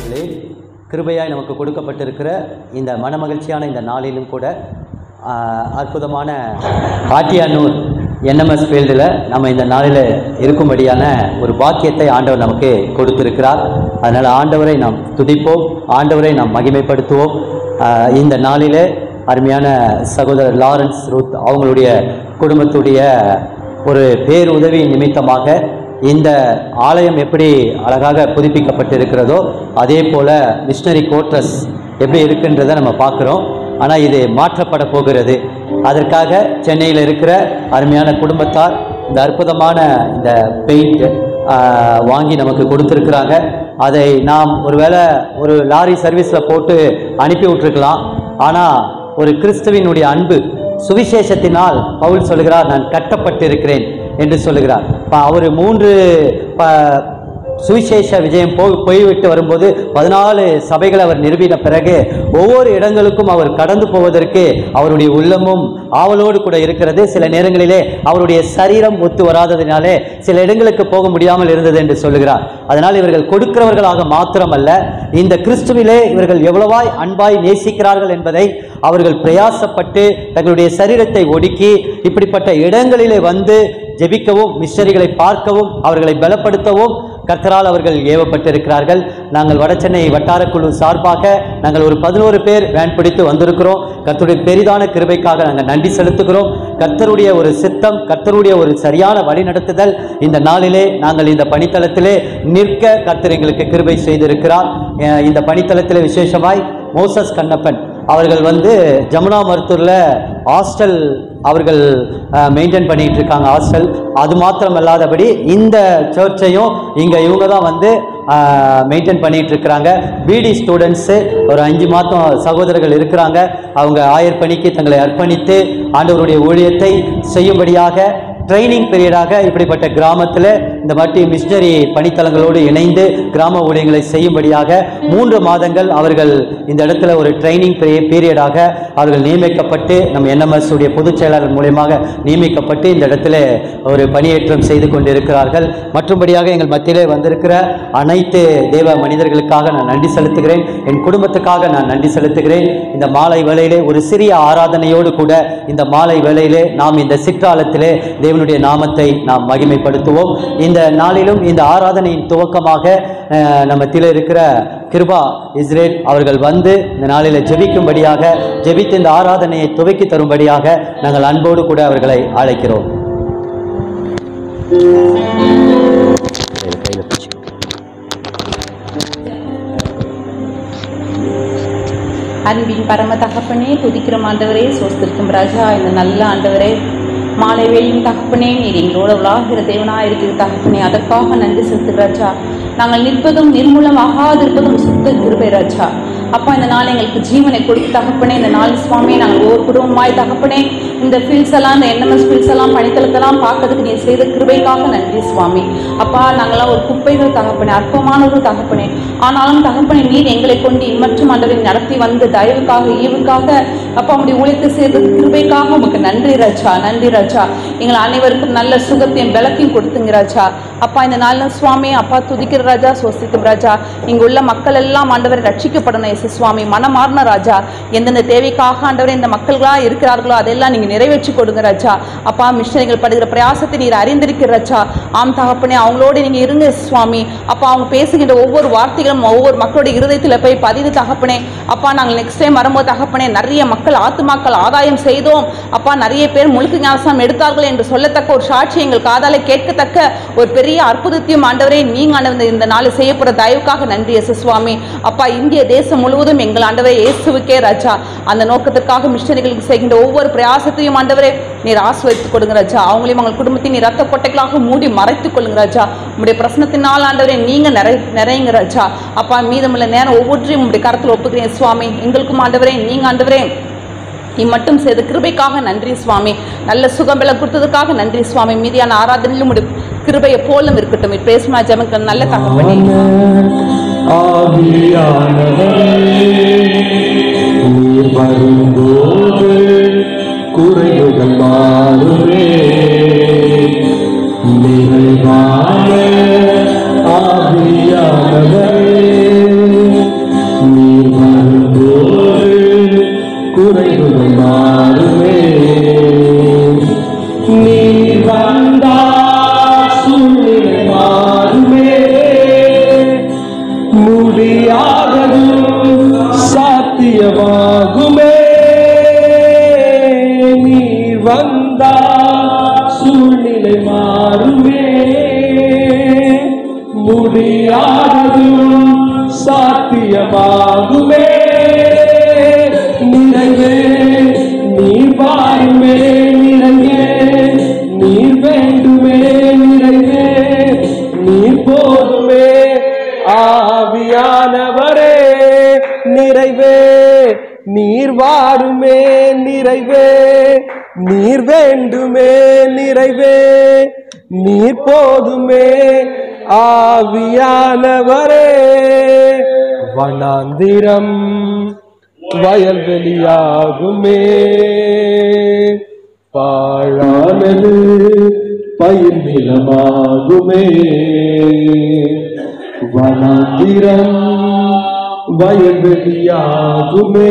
பிரியமானவர்களே கிருபையாய் நமக்கு கொடுக்கப்பட்டிருக்கிற இந்த மனமகிழ்ச்சியான இந்த நாளிலும் கூட ஆஹ், அற்புதமான ஆட்டியானூர் என்எம்எஸ் ஃபீல்டில் நம்ம இந்த நாளில் இருக்கும்படியான ஒரு பாக்கியத்தை ஆண்டவர் நமக்கு கொடுத்திருக்கிறார் அதனால் ஆண்டவரை நாம் துதிப்போம் ஆண்டவரை நாம் மகிமைப்படுத்துவோம் ஆஹ், இந்த நாளிலே அருமையான சகோதரர் லாரன்ஸ் ரூத் அவங்களுடைய குடும்பத்துடைய ஒரு பேருதவி நிமித்தமாக இந்த ஆலயம் எப்படி அழகாக புதுப்பிக்கப்பட்டிருக்கிறதோ அதே போல் மிஷினரி கோட்ரஸ் எப்படி இருக்குன்றதை நம்ம பார்க்குறோம் ஆனால் இது மாற்றப்பட போகிறது அதற்காக சென்னையில் இருக்கிற அருமையான குடும்பத்தார் இந்த அற்புதமான இந்த பெயிண்ட் வாங்கி நமக்கு கொடுத்துருக்குறாங்க அதை நாம் ஒருவேளை ஒரு லாரி சர்வீஸில் போட்டு அனுப்பி விட்டுருக்கலாம் ஆனால் ஒரு கிறிஸ்துவினுடைய அன்பு சுவிசேஷத்தினால் பவுல் சொல்லுகிறார் நான் கட்டப்பட்டிருக்கிறேன் என்று சொல்லுகிறார் ப- அவர் மூன்று ப சுவிசேஷ விஜயம் போய் போய்விட்டு வரும்போது பதினாலு சபைகளை அவர் நிறுவின பிறகு ஒவ்வொரு இடங்களுக்கும் அவர் கடந்து போவதற்கு அவருடைய உள்ளமும் ஆவலோடு கூட இருக்கிறது சில நேரங்களிலே அவருடைய சரீரம் ஒத்து வராததினாலே சில இடங்களுக்கு போக முடியாமல் இருந்தது என்று சொல்லுகிறார் அதனால் இவர்கள் கொடுக்கிறவர்களாக மாத்திரமல்ல இந்த கிறிஸ்துவிலே இவர்கள் எவ்வளவாய் அன்பாய் நேசிக்கிறார்கள் என்பதை அவர்கள் பிரயாசப்பட்டு தங்களுடைய சரீரத்தை ஒடுக்கி இப்படிப்பட்ட இடங்களிலே வந்து ஜெபிக்கவும் மிஷனரிகளை பார்க்கவும் அவர்களை பலப்படுத்தவும் கர்த்தரால் அவர்கள் ஏவப்பட்டிருக்கிறார்கள் நாங்கள் வடசென்னை வட்டாரக்குழு சார்பாக நாங்கள் ஒரு பதினோரு பேர் வேன் பிடித்து வந்திருக்கிறோம் கர்த்தருடைய பெரிதான கிருபைக்காக நாங்கள் நன்றி செலுத்துகிறோம் கர்த்தருடைய ஒரு சித்தம் கர்த்தருடைய ஒரு சரியான வழிநடத்துதல் இந்த நாளிலே நாங்கள் இந்த பணித்தளத்திலே நிற்க கர்த்தர் எங்களுக்கு கிருபை செய்திருக்கிறார் அஹ் இந்த பணித்தளத்திலே விசேஷமாய் மோசஸ் கண்ணப்பன் அவர்கள் வந்து ஜமுனா மருத்தூரில் ஹாஸ்டல் அவர்கள் மெயின்டைன் பண்ணிட்டு இருக்காங்க ஹாஸ்டல் அது மாத்திரம் அல்லாதபடி இந்த சர்ச்சையும் இங்கே இவங்க தான் வந்து மெயின்டைன் பண்ணிட்டு இருக்கிறாங்க பிடி ஸ்டூடெண்ட்ஸு ஒரு அஞ்சு மாதம் சகோதரர்கள் இருக்கிறாங்க அவங்க ஆயர் பணிக்கு தங்களை அர்ப்பணித்து ஆண்டவருடைய ஊழியத்தை செய்யும்படியாக ட்ரைனிங் பீரியடாக இப்படிப்பட்ட கிராமத்தில் இந்த மாதிரி மிஷினரி பணித்தளங்களோடு இணைந்து கிராம ஊழியங்களை செய்யும்படியாக மூன்று மாதங்கள் அவர்கள் இந்த இடத்துல ஒரு ட்ரைனிங் பீரியடாக அவர்கள் நியமிக்கப்பட்டு நம்ம என்எம்எஸ் உடைய பொதுச் செயலாளர் மூலியமாக நியமிக்கப்பட்டு இந்த இடத்துல ஒரு பணியேற்றம் செய்து கொண்டிருக்கிறார்கள் மற்றும்படியாக எங்கள் மத்தியிலே வந்திருக்கிற அனைத்து தேவ மனிதர்களுக்காக நான் நன்றி செலுத்துகிறேன் என் குடும்பத்துக்காக நான் நன்றி செலுத்துகிறேன் இந்த மாலை வேளையிலே ஒரு சிறிய ஆராதனையோடு கூட இந்த மாலை வேளையிலே நாம் இந்த சிற்றாலத்திலே தேவனுடைய நாமத்தை நாம் மகிமைப்படுத்துவோம் இந்த நாளிலும் இந்த ஆராதனையின் துவக்கமாக அஹ், நம்ம மத்தியில் இருக்கிற கிருபா இஸ்ரேல் அவர்கள் வந்து இந்த நாளில் ஜெபிக்கும்படியாக ஜெபித்து இந்த ஆராதனையை துவக்கி தரும்படியாக நாங்கள் அன்போடு கூட அவர்களை அழைக்கிறோம் கையில் பிடிச்சு அன்பின் பரம தகப்பனே துதிக்கிற ஆண்டவரே சோஸ்திருக்கும் ராஜா இந்த நல்ல ஆண்டவரே மாலை வேளையும் தகப்பனே நீர் எங்களோட உலாகிற தேவனா இருக்கிற தகப்பனே அதற்காக நன்றி செலுத்துகிற ராஜா நாங்கள் நிற்பதும் நிர்மூலமாகாதிருப்பதும் சுத்த கிருபை ராஜா அப்பா இந்த நாள் எங்களுக்கு ஜீவனை கொடுத்து தகப்பனே இந்த நாள் சுவாமி நாங்கள் ஒவ்வொரு குடும்பமாய் தகப்பனே இந்த ஃபீல்ஸ் எல்லாம் இந்த என்எம்எஸ் ஃபீல்ஸ் எல்லாம் பணித்தளத்தெல்லாம் பார்க்கறதுக்கு நீர் செய்த கிருபைக்காக நன்றி சுவாமி அப்பா நாங்களாம் ஒரு குப்பைகள் தகப்பனே அற்பமானவர் தகப்பனே ஆனாலும் தகப்பனே நீர் எங்களை கொண்டு மற்றும் ஆண்டவரை நடத்தி வந்து தயவுக்காக ஈவுக்காக அப்பா உடைய ஊழியத்தை செய்த கிருபைக்காக உமக்கு நன்றி ராஜா நன்றி ராஜா எங்கள் அனைவருக்கும் நல்ல சுகத்தையும் பலத்தையும் கொடுத்துங்க ராஜா அப்பா இந்த நாளில் சுவாமி அப்பா துதிக்கிற ராஜா சோசிக்கும் ராஜா இங்க உள்ள மக்கள் எல்லாம் ஆண்டவரை ரட்சிக்கப்படணும் இயேசு சுவாமி மனமார்ன ராஜா எந்தெந்த தேவைக்காக ஆண்டவரை இந்த மக்கள்களா இருக்கிறார்களோ அதெல்லாம் நீங்க நிறைவேற்றி கொடுங்க ராஜா அப்பா மிஷனரிகள் படுகிற பிரயாசத்தை நீர் அறிந்திருக்கிற ராஜா ஆம் தகப்பனே அவங்களோட நீங்க இருங்க சுவாமி அப்பா அவங்க பேசுகின்ற ஒவ்வொரு வார்த்தைகளும் ஒவ்வொரு மக்களுடைய இருதயத்தில் போய் பதிவு தகப்பனே அப்பா நாங்கள் நெக்ஸ்ட் டைம் வரும்போது தகப்பனே நிறைய மக்கள் ஆத்துமாக்கள் ஆதாயம் செய்தோம் அப்பா நிறைய பேர் முழுக்க ஞானசம் எடுத்தார்கள் என்று சொல்லத்தக்க ஒரு சாட்சி எங்கள் காதால கேட்கத்தக்க ஒரு பெரிய அற்புதத்தையும் ஆண்டவரே நீங்க ஆண்டவர் இந்த நாள் செய்யப்படுற தயவுக்காக நன்றி இயேசு சுவாமி அப்பா இந்திய தேசம் முழுவதும் எங்கள் ஆண்டவரே இயேசுவுக்கே ராஜா அந்த நோக்கத்திற்காக மிஷனரிகளுக்கு செய்கின்ற ஒவ்வொரு பிரயாசத்தையும் ஆண்டவரே நீர் ஆசிர்வதித்துக் கொடுங்க ராஜா அவங்களையும் உங்கள் குடும்பத்தையும் நீர் ரத்த கொட்டைகளாக மூடி மறைத்துக் கொள்ளுங்க ராஜா உங்களுடைய பிரசனத்தினால் ஆண்டவரே நீங்க நிறை நிறையுங்க ராஜா அப்பா மீதமுள்ள நேரம் ஒவ்வொன்றையும் உங்களுடைய கருத்தில் ஒப்புக்கிறேன் சுவாமி எங்களுக்கும் ஆண்டவரே நீங்க ஆண்டவரே நீ மட்டும் செய்த கிருபைக்காக நன்றி சுவாமி நல்ல சுகம் பலம் கொடுத்ததுக்காக நன்றி சுவாமி மீதியான ஆராதனையிலும் உடைய கிருபையை போலும் இருக்கட்டும் இது பேசுமா ஜமக்கு நல்ல தகப்பனே ஆவியானவரே நீர் வரும்போது குறைவுகள் மாறுவே நிறைவான ஆவியானவரே முடியாதது சாத்தியமாகுமே நீர் வந்தால் சூழ்நிலை மாறுமே முடியாதது சாத்தியமாகுமே நிறைவே நீர் வாருமே நிறைவே நீர் வேண்டுமே நிறைவே நீர் போதுமே ஆவியானவரே நிறைவே நீர் வாருமே நிறைவே நீர் வேண்டுமே நிறைவே நீர் போதுமே ஆவியானவரே வனாந்திரம் வயல்வெளியாகுமே பாழானது பயிர் நிலமாகுமே வனாந்திரம் வயல்வெளியாகுமே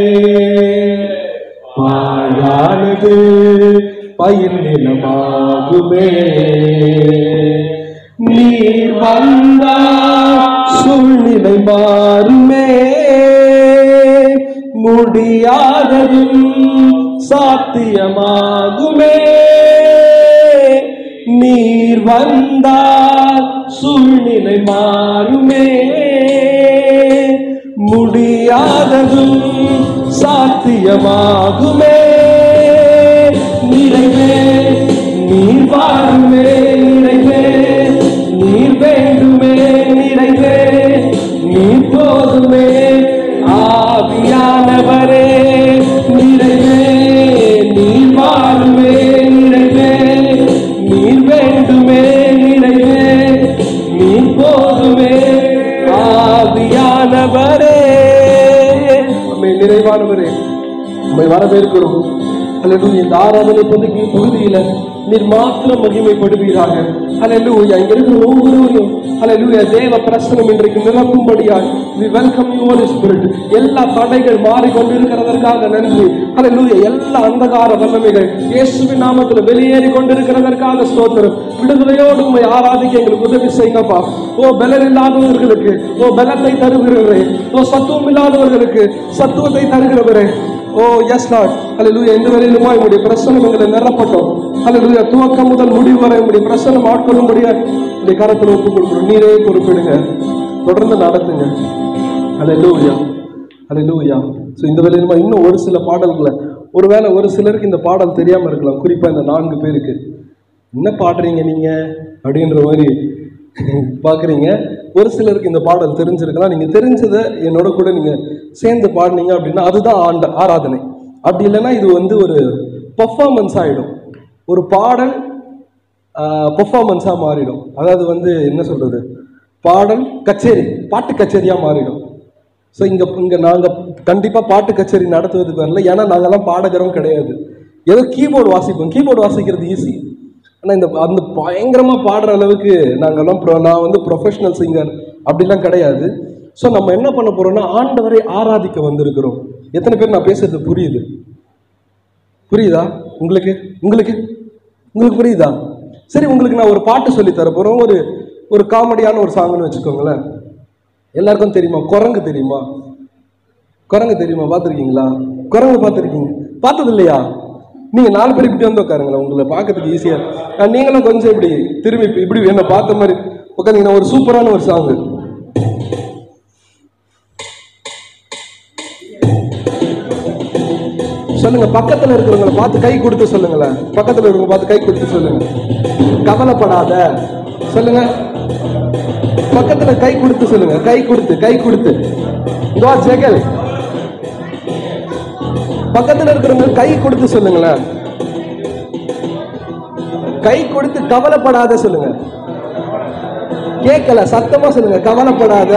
பாழானது பயிர் நிலமாகுமே நீர் வந்தா சூழ்நிலை மாறுமே முடியாததும் சாத்தியமாகுமே நீர் வந்தால் சூழ்நிலை மாறுமே முடியாததும் சாத்தியமாகுமே நிறைவே நீர் வாருமே நிறைவே நீர் வேண்டுமே நிறைவே நீர் போதுமே ஆவியானவரே நிறைவே நீர் வாருமே நிறைவே நீர் வேண்டுமே நிறைவே நீர் போதுமே ஆவியானவரே நம்மை நிறைவானவரே உண்மை வரவேற்கிறோம் அல்லது இந்த ஆராதனை பகுதி பகுதியில நீர் மாத்திரம் மகிமைப்படுவீராக அல்லேலூயா இங்க இருக்கிற ஒவ்வொருவரையும் அல்லேலூயா தேவ பிரசனம் இன்றைக்கு நிரப்பும்படியாய் we welcome you holy spirit எல்லா தடைகள் மாறிக்கொண்டிருக்கிறதற்காக நன்றி அல்லேலூயா எல்லா அந்தகார வல்லமைகள் இயேசுவின் நாமத்தில் வெளியேறி கொண்டிருக்கிறதற்காக ஸ்தோத்திரம் விடுதலையோடு உண்மை ஆராதிக்க எங்களுக்கு உதவி செய்யுங்கப்பா ஓ பலன் இல்லாதவர்களுக்கு ஓ பலத்தை தருகிறவரே ஓ சத்துவம் இல்லாதவர்களுக்கு சத்துவத்தை தருகிறவரே ஓ எஸ் லார்ட் அல்லேலூயா இந்த வேலையிலுமா உங்களுடைய பிரசனம் எங்களை நிரப்பட்டோம் அல்லேலூயா துவக்கம் முதல் முடிவு வரை உங்களுடைய பிரசனம் ஆட்கொள்ளும்படியா உங்களுடைய கரத்தில் ஒப்புக் கொடுக்கிறோம் நீரே பொறுப்பிடுங்க தொடர்ந்து நடத்துங்க அல்லேலூயா அல்லேலூயா ஸோ இந்த வேலையிலுமா இன்னும் ஒரு சில பாடல்களை ஒருவேளை ஒரு சிலருக்கு இந்த பாடல் தெரியாம இருக்கலாம் குறிப்பா இந்த நான்கு பேருக்கு என்ன பாடுறீங்க நீங்க அப்படின்ற மாதிரி பார்க்குறீங்க ஒரு சிலருக்கு இந்த பாடல் தெரிஞ்சிருக்கலாம் நீங்க தெரிஞ்சதை என்னோட கூட நீங்க சேர்ந்து பாடுனீங்க அப்படின்னா அதுதான் ஆண்ட ஆராதனை அப்படி இல்லைன்னா இது வந்து ஒரு பர்ஃபார்மன்ஸ் ஆயிடும் ஒரு பாடல் பர்ஃபார்மன்ஸாக மாறிடும் அதாவது வந்து என்ன சொல்றது பாடல் கச்சேரி பாட்டு கச்சேரியாக மாறிடும் ஸோ இங்கே இங்கே நாங்கள் கண்டிப்பாக பாட்டு கச்சேரி நடத்துவதுக்கு வரல ஏன்னா நாங்கெல்லாம் பாடகரும் கிடையாது ஏதோ கீபோர்டு வாசிப்போம் கீபோர்டு வாசிக்கிறது ஈஸி ஆனால் இந்த அந்த பயங்கரமாக பாடுற அளவுக்கு நாங்கெல்லாம் ப்ரொ நான் வந்து ப்ரொஃபஷனல் சிங்கர் அப்படிலாம் கிடையாது ஸோ நம்ம என்ன பண்ண போறோம்னா ஆண்டவரை ஆராதிக்க வந்திருக்கிறோம் எத்தனை பேர் நான் பேசுறது புரியுது புரியுதா உங்களுக்கு உங்களுக்கு உங்களுக்கு புரியுதா சரி உங்களுக்கு நான் ஒரு பாட்டு சொல்லி தர போறோம் ஒரு ஒரு காமெடியான ஒரு சாங்னு வச்சுக்கோங்களேன் எல்லாருக்கும் தெரியுமா குரங்கு தெரியுமா குரங்கு தெரியுமா பார்த்துருக்கீங்களா குரங்கு பார்த்துருக்கீங்க பார்த்தது இல்லையா நீங்க நாலு பேர் இப்படி வந்து உட்காருங்களேன் உங்களை பார்க்கறதுக்கு ஈஸியா அஹ் நீங்களும் கொஞ்சம் இப்படி திரும்பி இப்படி- இப்படி என்ன பார்த்த மாதிரி உட்காந்தீங்கன்னா ஒரு சூப்பரான ஒரு சாங்கு சொல்லுங்க பக்கத்துல இருக்கிறவங்களை பார்த்து கை கொடுத்து சொல்லுங்களேன் பக்கத்துல இருக்கிறவங்க பார்த்து கை கொடுத்து சொல்லுங்க கவலைப்படாத சொல்லுங்க பக்கத்துல கை கொடுத்து சொல்லுங்க கை கொடுத்து கை கொடுத்து இதோ ஜெகல் பக்கத்துல இருக்கிறவங்க கை கொடுத்து சொல்லுங்களேன் கை கொடுத்து கவலைப்படாத சொல்லுங்க கேட்கல சத்தமா சொல்லுங்க கவலைப்படாத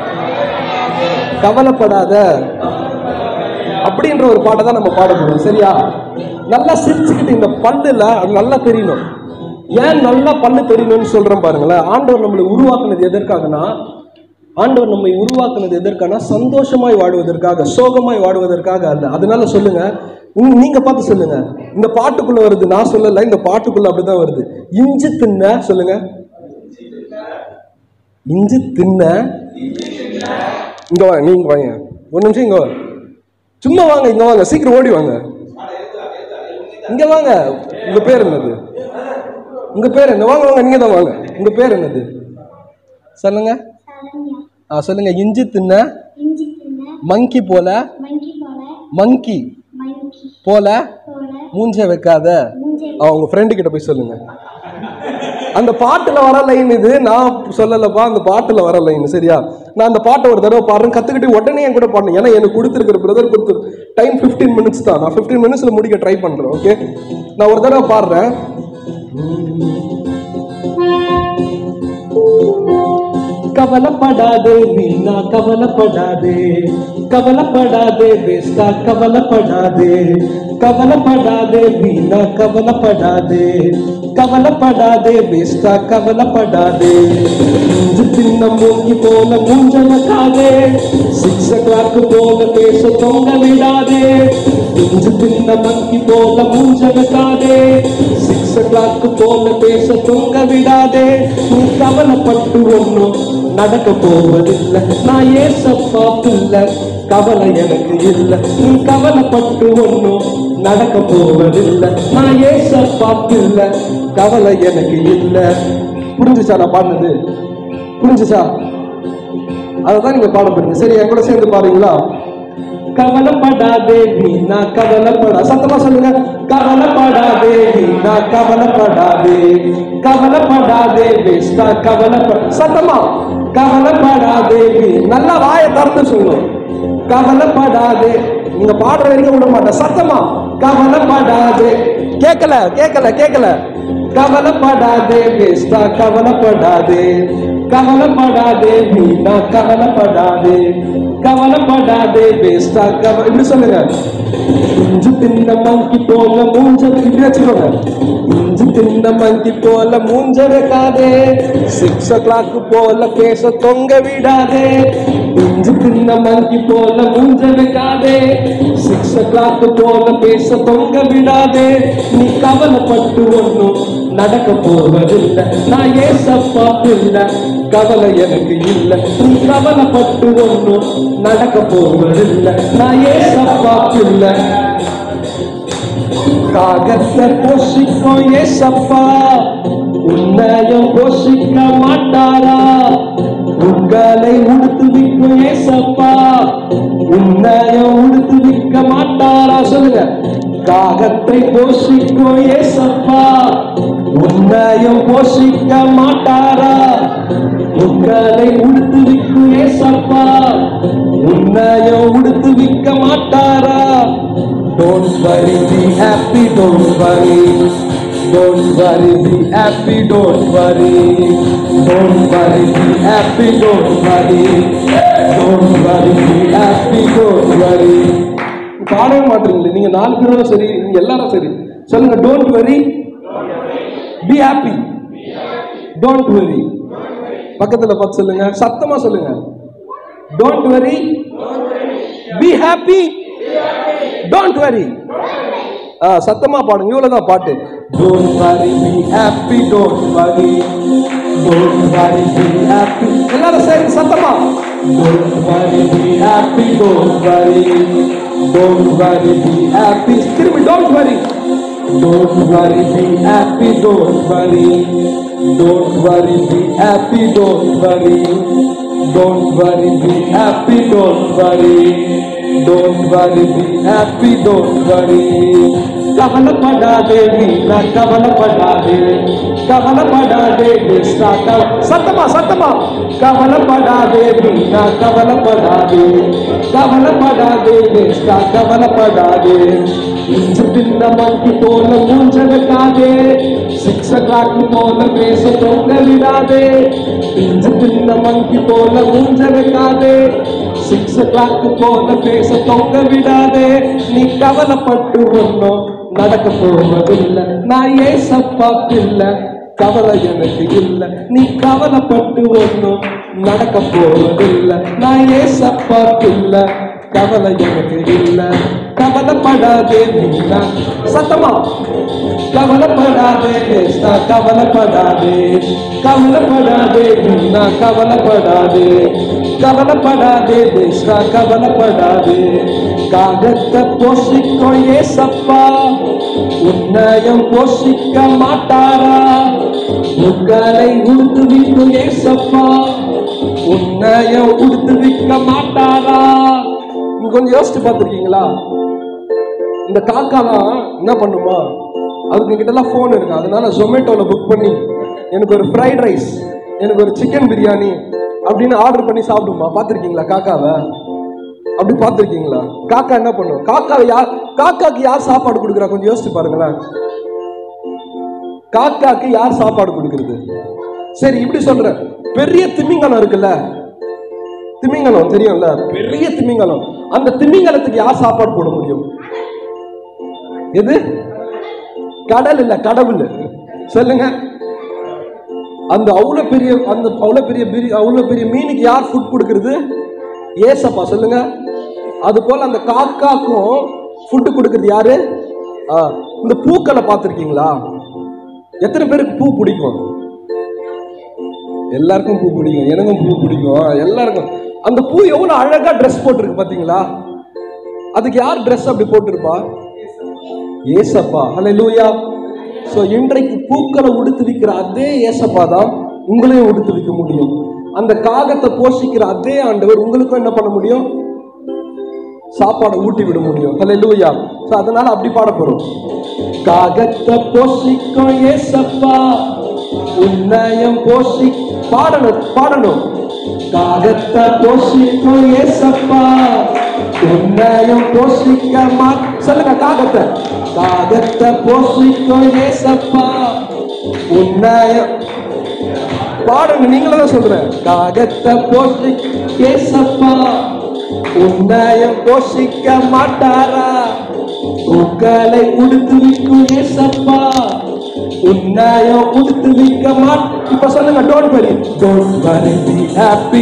கவலைப்படாத அப்படின்ற ஒரு பாட்டை தான் நம்ம பாட போறோம் சரியா நல்லா சிரிச்சுக்கிட்டு இந்த பல்லுல அது நல்லா தெரியணும் ஏன் நல்லா பல்லு தெரியணும்னு சொல்றேன் பாருங்களேன் ஆண்டவர் நம்மளை உருவாக்குனது எதற்காகனா ஆண்டவர் நம்மை உருவாக்குனது எதற்கான சந்தோஷமாய் வாடுவதற்காக சோகமாய் வாடுவதற்காக அல்ல அதனால சொல்லுங்க உங்க- நீங்க பார்த்து சொல்லுங்க இந்த பாட்டுக்குள்ள வருது நான் சொல்லல இந்த பாட்டுக்குள்ள அப்படிதான் வருது இஞ்சி தின்ன சொல்லுங்க இஞ்சி தின்ன இங்க வாங்க நீங்க வாங்க ஒரு நிமிஷம் இங்க வாங்க சும்மா வாங்க இங்க வாங்க சீக்கிரம் ஓடி வாங்க இங்க வாங்க உங்க பேர் என்னது உங்க பேர் என்ன வாங்க வாங்க நீங்க தான் வாங்க உங்க பேர் என்னது சொல்லுங்க ஆ சொல்லுங்க இஞ்சி தின்ன இஞ்சி தின்ன மங்கி போல மங்கி போல மங்கி மங்கி போல போல மூஞ்ச வைக்காத மூஞ்சை ஆ, உங்க ஃப்ரெண்டு கிட்ட போய் சொல்லுங்க அந்த பாட்டுல வர லைன் இது நான் சொல்லலப்பா அந்த பாட்டுல வர லைன் சரியா நான் அந்த பாட்டை ஒரு தடவை பாடுறேன் கத்துக்கிட்டு உடனே என் கூட பாடணும் ஏன்னா எனக்கு கொடுத்துருக்கிற பிரதர் கொடுத்து டைம் 15 மினிட்ஸ் தான் நான் 15 மினிட்ஸ்ல முடிக்க ட்ரை பண்றேன் ஓகே நான் ஒரு தடவை பாடுறேன் கவலைப்படாதே வீணா கவலைப்படாதே கவலைப்படாதே வேஸ்டா கவலைப்படாதே கவலைப்படாதே வீணா கவலைப்படாதே கவலைப்படாதே வேஸ்டா கவலைப்படாதே மூஞ்சு தின்ன மூங்கி போல மூஞ்சனக்காதே சிக்ஸ் ஓ கிளாக் போல பேச தொங்க விடாதே மூஞ்சு தின்ன மங்கி போல மூஞ்சனக்காதே சிக்ஸ் ஓ கிளாக் போல பேச தொங்க விடாதே நீ கவலைப்பட்டு ஒன்றும் நடக்க போவதில்லை நான் ஏசப்பா பிள்ளை கவலை எனக்கு இல்லை நீ கவலைப்பட்டு ஒன்றும் நடக்க போவதில்லை நான் ஏசப்பா பிள்ளை கவலை எனக்கு இல்லை புரிஞ்சுச்சா நான் பாடுனது புரிஞ்சுச்சா அதை தான் நீங்க பாட போறீங்க சரி என் கூட சேர்ந்து பாருங்களா கவலைப்படாதே வீணா கவலைப்படா சத்தமா சொல்லுங்க கவலைப்படாதே வீணா கவலைப்படாதே கவலைப்படாதே வேஸ்டா கவலைப்பட சத்தமா கவலைப்படாதே வீ நல்லா வாயை திறந்து சொல்லணும் கவலைப்படாதே நீங்க பாடுற வரைக்கும் விட மாட்டேன் சத்தமா கவலைப்படாதே கேட்கல கேட்கல கேட்கல கவலைப்படாதே வேஸ்டா கவலைப்படாதே கவலைப்படாதே வீணா கவலைப்படாதே கவலைப்படாதே வேஸ்டா கவ இப்படி சொல்லுங்க இஞ்சு தின்ன மங்கி போல மூஞ்ச இப்படி வச்சுக்கோங்க இஞ்சு தின்ன மங்கி போல மூஞ்ச வைக்காதே சிக்ஸ் ஓ கிளாக் போல பேச தொங்க விடாதே இஞ்சு தின்ன மங்கி போல மூஞ்ச வைக்காதே சிக்ஸ் ஓ கிளாக் போல பேச தொங்க விடாதே நீ கவலைப்பட்டு ஒன்றும் நடக்க போவதில்லை நான் ஏசப்பா பிள்ளை கவலை எனக்கு இல்லை நீ கவலைப்பட்டு ஒன்றும் நடக்க போவதில்லை நான் ஏசப்பா பிள்ளை காகத்தை போஷிக்கும் ஏசப்பா உன்னையும் போஷிக்க மாட்டாரா உங்களை உடுத்து விக்கும் ஏசப்பா உன்னையும் உடுத்து விக்க மாட்டாரா சொல்லுங்க காகத்தை போஷிக்கும் ஏசப்பா உன்னையும் போஷிக்க மாட்டாரா உங்களை உடுத்து விக்கும் ஏசப்பா உன்னையும் உடுத்து விக்க மாட்டாரா Don't worry, be happy, don't worry. Don't worry, be happy, don't worry. Don't worry, be happy, don't worry. Don't worry, be happy, don't worry. பாடவே மாட்டீங்களே நீங்க நாலு பேரும் சரி நீங்க எல்லாரும் சரி சொல்லுங்க don't worry be happy don't worry பக்கத்துல பார்த்து சொல்லுங்க சத்தமா சொல்லுங்க don't worry be happy don't worry ஆ சத்தமா பாடுங்க இவ்வளவுதான் பாட்டு don't worry be happy don't worry don't worry be happy எல்லாரும் சரி சத்தமா don't worry be happy don't worry don't worry be happy திரும்பி don't worry don't worry be happy don't worry don't worry be happy don't worry don't worry be happy don't worry don't worry be happy don't worry கவலைப்படாதே வீணா கவலைப்படாதே கவலைப்படாதே வேஸ்டா கவ சத்தமா சத்தமா கவலைப்படாதே வீணா கவலைப்படாதே கவலைப்படாதே வேஸ்டா கவலைப்படாதே இஞ்சு தின்ன மங்கி போல மூஞ்ச வைக்காதே சிக்ஸ் ஓ கிளாக் போல பேச தொங்க விடாதே இஞ்சு தின்ன மங்கி போல மூஞ்ச வைக்காதே சிக்ஸ் ஓ கிளாக் போல பேச தொங்க விடாதே நீ கவலைப்பட்டு ஒன்றும் நடக்க போவதில்லை நான் ஏசப்பா பிள்ளை கவலை எனக்கு இல்லை நீ கவலைப்பட்டு ஒன்றும் நடக்க போவதில்லை நான் ஏசப்பா பிள்ளை கவலை எனக்கு இல்ல கவலைப்படாதே நீனா சத்தமா கவலைப்படாதே நேஸ்தா கவலைப்படாதே கவலைப்படாதே நீனா கவலைப்படாதே கவலைப்படாதே நேஸ்தா கவலைப்படாதே காகத்தை போஷிக்கும் ஏசப்பா உன்னயம் போஷிக்க மாட்டாரா உங்களை உடுத்துவிக்கும் ஏசப்பா உன்னயம் உடுத்துவிக்க மாட்டாரா நீங்க கொஞ்சம் யோசிச்சு பார்த்திருக்கீங்களா இந்த காக்காலாம் என்ன பண்ணுமா அதுக்கு கிட்டலாம் ஃபோன் இருக்கு அதனால ஜொமேட்டோவில் புக் பண்ணி எனக்கு ஒரு ஃப்ரைட் ரைஸ் எனக்கு ஒரு சிக்கன் பிரியாணி அப்படின்னு ஆர்டர் பண்ணி சாப்பிடுமா பார்த்துருக்கீங்களா காக்காவை அப்படி பார்த்துருக்கீங்களா காக்கா என்ன பண்ணும் காக்காவை யார் காக்காக்கு யார் சாப்பாடு கொடுக்குறா கொஞ்சம் யோசிச்சு பாருங்களேன் காக்காக்கு யார் சாப்பாடு கொடுக்கறது சரி இப்படி சொல்றேன் பெரிய திமிங்கலம் இருக்குல்ல திமிங்கலம் தெரியும்ல பெரிய திமிங்கலம் அந்த திமிங்கலத்துக்கு யார் சாப்பாடு போட முடியும் எது கடல் இல்ல கடவுள் சொல்லுங்க அந்த அவ்வளவு பெரிய அந்த அவ்வளவு பெரிய பிரி அவ்வளவு பெரிய மீனுக்கு யார் ஃபுட் கொடுக்கறது ஏசப்பா சொல்லுங்க அது போல அந்த காக்காக்கும் ஃபுட்டு கொடுக்கறது யாரு ஆ, இந்த பூக்களை பார்த்துருக்கீங்களா எத்தனை பேருக்கு பூ பிடிக்கும் எல்லாருக்கும் பூ பிடிக்கும் எனக்கும் பூ பிடிக்கும் எல்லாருக்கும் அந்த பூ எவ்வளவு அழகா ட்ரெஸ் போட்டிருக்கு பாத்தீங்களா அதுக்கு யார் ட்ரெஸ் அப்படி போட்டிருப்பா ஏசப்பா ஹalleluya சோ இன்றைக்கு பூக்களை உடுத்து விக்கிற அதே ஏசப்பா தான் உங்களையும் உடுத்து வைக்க முடியும் அந்த காகத்தை போஷிக்கிற அதே ஆண்டவர் உங்களுக்கும் என்ன பண்ண முடியும் சாப்பாடை ஊட்டி விட முடியும் ஹalleluya சோ அதனால அப்படி பாட போறோம் காகத்தை போஷிக்கும் ஏசப்பா உன்னயம் போஷி பாடணும் பாடணும் காகத்தை போஷிக்கும் ஏசப்பா உன்னயம் போஷிக்க மா சொல்லுங்க காகத்தை காகத்தை போஷிக்கும் ஏசப்பா உன்னயம் பாடுங்க நீங்களும் தான் சொல்றேன் காகத்தை போஷி ஏசப்பா உன்னயம் போஷிக்க மாட்டாரா உங்களை உடுத்து விக்கும் ஏசப்பா உன்னயம் உடுத்து விக்க மாட் இப்ப சொல்லுங்க don't worry don't worry be happy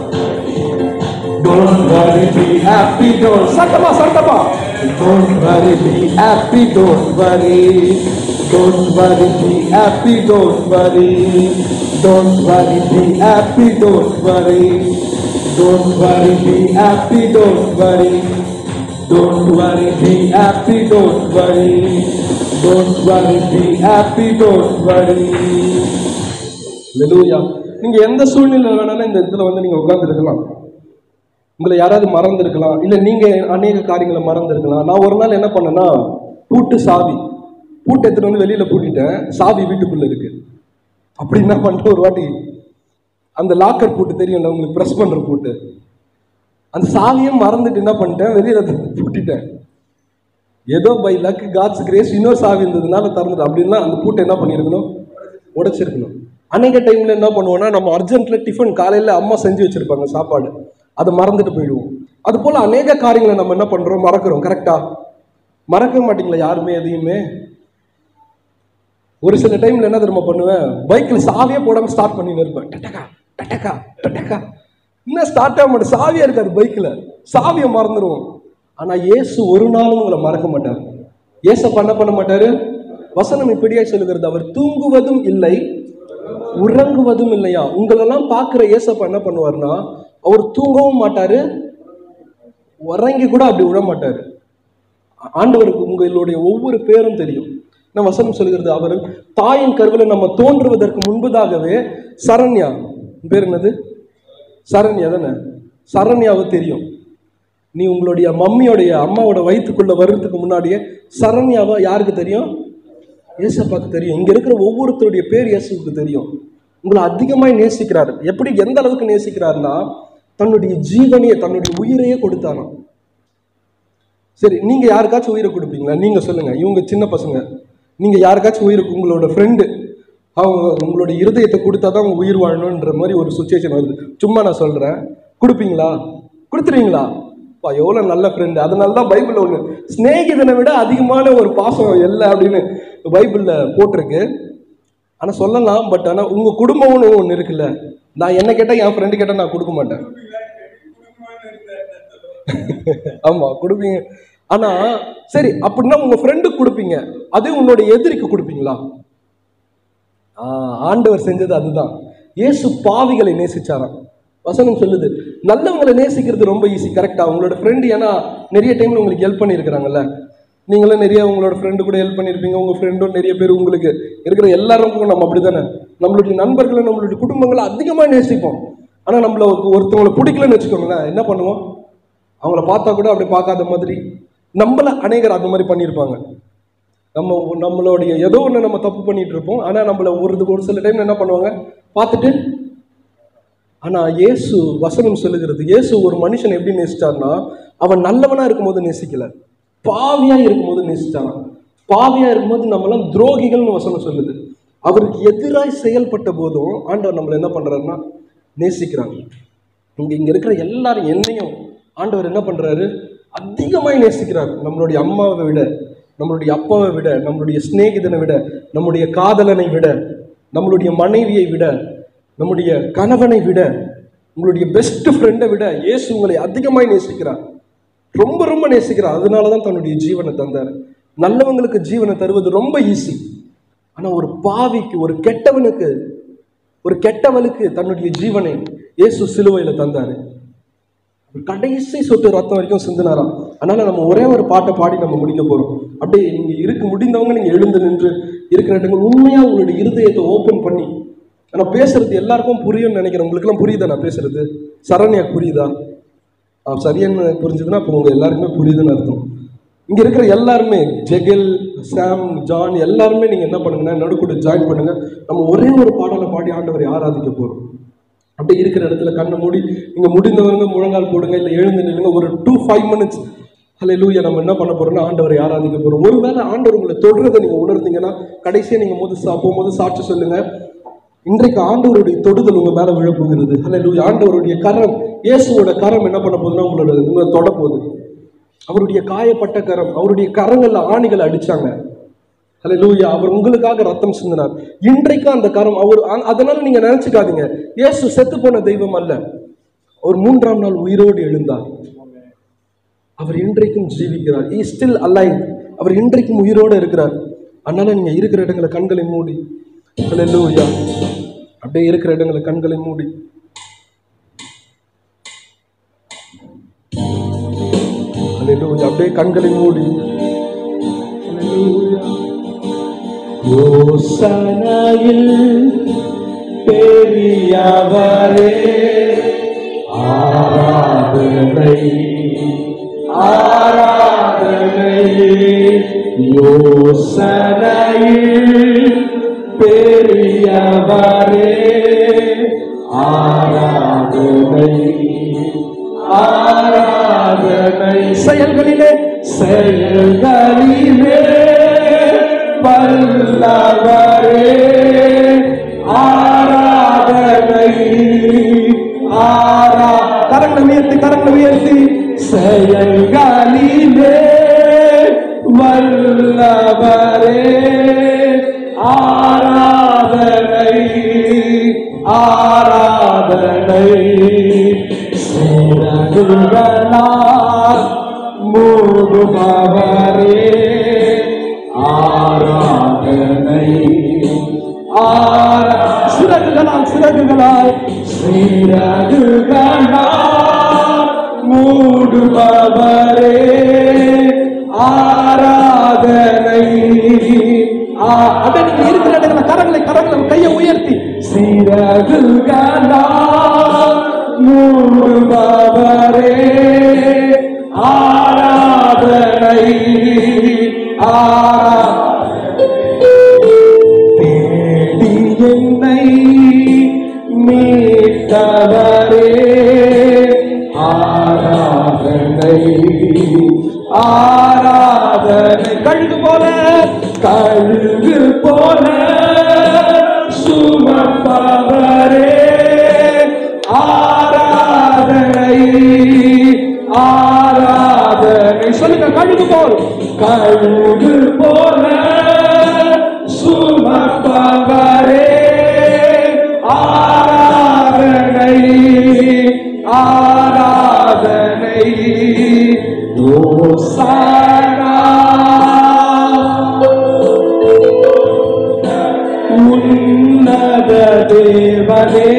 don't worry be happy don't சத்தமா சத்தமா don't worry be happy don't worry don't worry be happy don't worry don't worry be happy don't worry don't worry be happy don't worry don't worry be happy don't worry don't worry be happy don't worry ஹalleluya நீங்க எந்த சூழ்நிலையில வேணாலும் இந்த இடத்துல வந்து நீங்க உட்கார்ந்து இருக்கலாம் உங்களை யாராவது மறந்துருக்கலாம் இல்லை நீங்க அநேக காரியங்களை மறந்துருக்கலாம் நான் ஒரு நாள் என்ன பண்ணேன்னா பூட்டு சாவி பூட்டை எடுத்துட்டு வந்து வெளியில பூட்டிட்டேன் சாவி வீட்டுக்குள்ள இருக்கு அப்படி என்ன பண்ணிட்டு ஒரு வாட்டி அந்த லாக்கர் பூட்டு தெரியும்ல உங்களுக்கு ப்ரெஸ் பண்ற பூட்டு அந்த சாவியும் மறந்துட்டு என்ன பண்ணிட்டேன் வெளியில தூக்கி பூட்டிட்டேன் ஏதோ பை லக் காட்ஸ் கிரேஸ் இன்னொரு சாவி இருந்ததுனால திறந்துட்டு அப்படின்னா அந்த பூட்டை என்ன பண்ணியிருக்கணும் உடைச்சிருக்கணும் அன்னைக்கு டைம்ல என்ன பண்ணுவோம்னா நம்ம அர்ஜென்ட்ல டிஃபன் காலையில அம்மா செஞ்சு வச்சிருப்பாங்க சாப்பாடு அதை மறந்துட்டு போயிடுவோம் அது போல அநேக காரியங்களை நம்ம என்ன பண்றோம் மறக்கிறோம் கரெக்டா மறக்க மாட்டீங்களா யாருமே எதையுமே ஒரு சில டைம்ல என்ன தெரியுமா பண்ணுவேன் பைக்ல சாவியே போடாம ஸ்டார்ட் பண்ணின்னு இருப்பேன் டட்டக்கா டட்டக்கா டட்டக்கா இன்னும் ஸ்டார்ட் ஆக மாட்டேன் சாவியா இருக்காது பைக்ல சாவியை மறந்துடுவோம் ஆனா இயேசு ஒரு நாளும் உங்களை மறக்க மாட்டார் ஏசப்பா என்ன பண்ண மாட்டாரு வசனம் இப்படியாய் சொல்லுகிறது அவர் தூங்குவதும் இல்லை உறங்குவதும் இல்லையா உங்களெல்லாம் பார்க்குற ஏசப்பா என்ன பண்ணுவார்னா அவர் தூங்கவும் மாட்டாரு உறங்கி கூட அப்படி விட மாட்டாரு ஆண்டவருக்கு உங்களுடைய ஒவ்வொரு பேரும் தெரியும் நான் வசனம் சொல்கிறது அவர் தாயின் கருவில் நம்ம தோன்றுவதற்கு முன்பதாகவே சரண்யா உன் பேர் என்னது சரண்யா தானே சரண்யாவை தெரியும் நீ உங்களுடைய மம்மியோடைய அம்மாவோட வயிற்றுக்குள்ள வர்றதுக்கு முன்னாடியே சரண்யாவை யாருக்கு தெரியும் ஏசப்பாக்கு தெரியும் இங்க இருக்கிற ஒவ்வொருத்தருடைய பேர் இயேசுவுக்கு தெரியும் உங்களை அதிகமாய் நேசிக்கிறார் எப்படி எந்த அளவுக்கு நேசிக்கிறார்னா தன்னுடைய ஜீவனையே தன்னுடைய உயிரையே கொடுத்தாராம் சரி நீங்க யாருக்காச்சும் உயிரை கொடுப்பீங்களா நீங்க சொல்லுங்க இவங்க சின்ன பசங்க நீங்க யாருக்காச்சும் உயிர் உங்களோட ஃப்ரெண்டு அவங்க உங்களோட இருதயத்தை கொடுத்தா தான் அவங்க உயிர் வாழணுன்ற மாதிரி ஒரு சுச்சுவேஷன் வருது சும்மா நான் சொல்றேன் கொடுப்பீங்களா கொடுத்துருவீங்களா பா எவ்வளோ நல்ல ஃப்ரெண்டு அதனால தான் பைபிளில் ஒன்று சிநேகிதனை விட அதிகமான ஒரு பாசம் இல்லை அப்படின்னு பைபிளில் போட்டிருக்கு ஆனால் சொல்லலாம் பட் ஆனால் உங்கள் குடும்பம்னு ஒன்று இருக்குல்ல நான் என்ன கேட்டால் என் ஃப்ரெண்டு கேட்டால் நான் கொடுக்க மாட்டேன் ஆமா கொடுப்பீங்க ஆனா சரி அப்படின்னா உங்க ஃப்ரெண்டுக்கு கொடுப்பீங்க அதே உன்னோட எதிரிக்கு கொடுப்பீங்களா ஆஹ் ஆண்டவர் செஞ்சது அதுதான் இயேசு பாவிகளை நேசிச்சாராம் வசனம் சொல்லுது நல்லவங்களை நேசிக்கிறது ரொம்ப ஈஸி கரெக்டா உங்களோட ஃப்ரெண்டு ஏன்னா நிறைய டைம்ல உங்களுக்கு ஹெல்ப் பண்ணியிருக்கிறாங்கல்ல நீங்களும் நிறைய உங்களோட ஃப்ரெண்டு கூட ஹெல்ப் பண்ணியிருப்பீங்க உங்க ஃப்ரெண்டும் நிறைய பேர் உங்களுக்கு இருக்கிற எல்லாருக்கும் நம்ம அப்படிதானே நம்மளுடைய நண்பர்களை நம்மளுடைய குடும்பங்களை அதிகமாக நேசிப்போம் ஆனா நம்மள ஒரு- ஒருத்தவங்களை பிடிக்கலன்னு வச்சுக்கோங்களேன் என்ன பண்ணுவோம் அவங்கள பார்த்தா கூட அப்படி பார்க்காத மாதிரி நம்மள அநேகர் அந்த மாதிரி பண்ணியிருப்பாங்க நம்ம நம்மளுடைய ஏதோ ஒன்று நம்ம தப்பு பண்ணிட்டு இருப்போம் ஆனால் நம்மள ஒரு ஒரு சில டைம் என்ன பண்ணுவாங்க பார்த்துட்டு ஆனால் இயேசு வசனம் சொல்லுகிறது இயேசு ஒரு மனுஷன் எப்படி நேசிச்சார்னா அவன் நல்லவனா இருக்கும்போது நேசிக்கல பாவியா இருக்கும்போது நேசிச்சாராம் பாவியா இருக்கும்போது நம்மளாம் துரோகிகள்னு வசனம் சொல்லுது அவருக்கு எதிராய் செயல்பட்ட போதும் ஆண்டவர் நம்மளை என்ன பண்றாருன்னா நேசிக்கிறாங்க இங்க இங்க இருக்கிற எல்லாரும் என்னையும் ஆண்டவர் என்ன பண்றாரு அதிகமாய் நேசிக்கிறார் நம்மளுடைய அம்மாவை விட நம்மளுடைய அப்பாவை விட நம்மளுடைய சிநேகிதனை விட நம்முடைய காதலனை விட நம்மளுடைய மனைவியை விட நம்முடைய கணவனை விட உங்களுடைய பெஸ்ட் ஃப்ரெண்டை விட இயேசு உங்களை அதிகமாய் நேசிக்கிறார் ரொம்ப ரொம்ப நேசிக்கிறார் அதனால தான் தன்னுடைய ஜீவனை தந்தார் நல்லவங்களுக்கு ஜீவனை தருவது ரொம்ப ஈஸி ஆனா ஒரு பாவிக்கு ஒரு கெட்டவனுக்கு ஒரு கெட்டவளுக்கு தன்னுடைய ஜீவனை இயேசு சிலுவையில தந்தாரு கடைசி சொட்டு ரத்தம் வரைக்கும் சிந்தினாராம் அதனால நம்ம ஒரே ஒரு பாட்டை பாடி நம்ம முடிக்க போறோம் அப்படியே நீங்க இருக்க முடிந்தவங்க நீங்க எழுந்து நின்று இருக்கிற இடங்கள் உண்மையா உங்களுடைய இருதயத்தை ஓபன் பண்ணி ஆனா பேசுறது எல்லாருக்கும் புரியும்னு நினைக்கிறேன் உங்களுக்கு எல்லாம் புரியுதா நான் பேசுறது சரண்யா புரியுதா ஆ, சரியான்னு புரிஞ்சுதுன்னா அப்போ உங்க எல்லாருக்குமே புரியுதுன்னு அர்த்தம் இங்க இருக்கிற எல்லாருமே ஜெகல் சாம் ஜான் எல்லாருமே நீங்க என்ன பண்ணுங்கன்னா நடுக்கூட ஜாயின் பண்ணுங்க நம்ம ஒரே ஒரு பாடலை பாடி ஆண்டவரை ஆராதிக்க போறோம் அப்படியே இருக்கிற இடத்துல கண்ணை மூடி நீங்க முடிந்தவங்க முழங்கால் போடுங்க இல்லை எழுந்து நில்லுங்க ஒரு டூ ஃபைவ் மினிட்ஸ் ஹலே லூயா நம்ம என்ன பண்ண போறோம்னா ஆண்டவரை ஆராதிக்க போறோம் ஒருவேளை ஆண்டவர் உங்களை தொடுறதை நீங்க உணர்ந்தீங்கன்னா கடைசியா நீங்க போது சா போகும்போது சாட்சி சொல்லுங்க இன்றைக்கு ஆண்டவருடைய தொடுதல் உங்க மேல விழப்போகிறது ஹலே லூயா ஆண்டவருடைய கரம் இயேசுவோட கரம் என்ன பண்ண போகுதுன்னா உங்களோட உங்களை தொட போகுது அவருடைய காயப்பட்ட கரம் அவருடைய கரங்கள்ல ஆணிகளை அடிச்சாங்க ஹalleluya அவர் உங்களுக்காக ரத்தம் சிந்தினார் இன்றைக்கு அந்த கரம் அவர் அ- அதனால நீங்க நினைச்சுக்காதீங்க இயேசு செத்து போன தெய்வம் அல்ல அவர் மூன்றாம் நாள் உயிரோடு எழுந்தார் அவர் இன்றைக்கும் ஜீவிக்கிறார் ஈ ஸ்டில் அலைவ் அவர் இன்றைக்கும் உயிரோடு இருக்கிறார் அதனால நீங்க இருக்கிற இடங்களை கண்களை மூடி ஹalleluya அப்படியே இருக்கிற இடங்களை கண்களை மூடி ஹalleluya அப்படியே கண்களை மூடி ஹalleluya யோசனையில் பெரியவரே ஆராதனை ஆராதனை யோசனையில் பெரியவரே ஆராதனை ஆராதனை செயல்களிலே செயல்களிலே வல்லவரே ஆராதனை ஆரா கரங்களை உயர்த்தி கரங்களை உயர்த்தி செயல்களிலே வல்லவரே ஆராதனை ஆராதனை சிறகுகளால் மூடுபவரே ஆராதனை ஆரா சிறகுகளால் சிறகுகளால் சிறகுகளால் மூடுபவரே ஆராதனை ஆ, அப்படியே நீங்க இருக்கிற இடத்துல கரங்களை கரங்களை கையை உயர்த்தி சிறகுகளால் மூடுபவரே ஆராதனை ஆரா தேடி என்னை மீட்டவரே ஆராதனை ஆராதனை கழுகு போல கழுகு போல சுமப்பவரே ஆராதனை ஆராதனை சொல்லுங்க கழுகு போல் கழுகு போல சுமப்பவரே ஆராதனை ஆராதனை ஆராதனை ஓசானா உன்னத தேவனே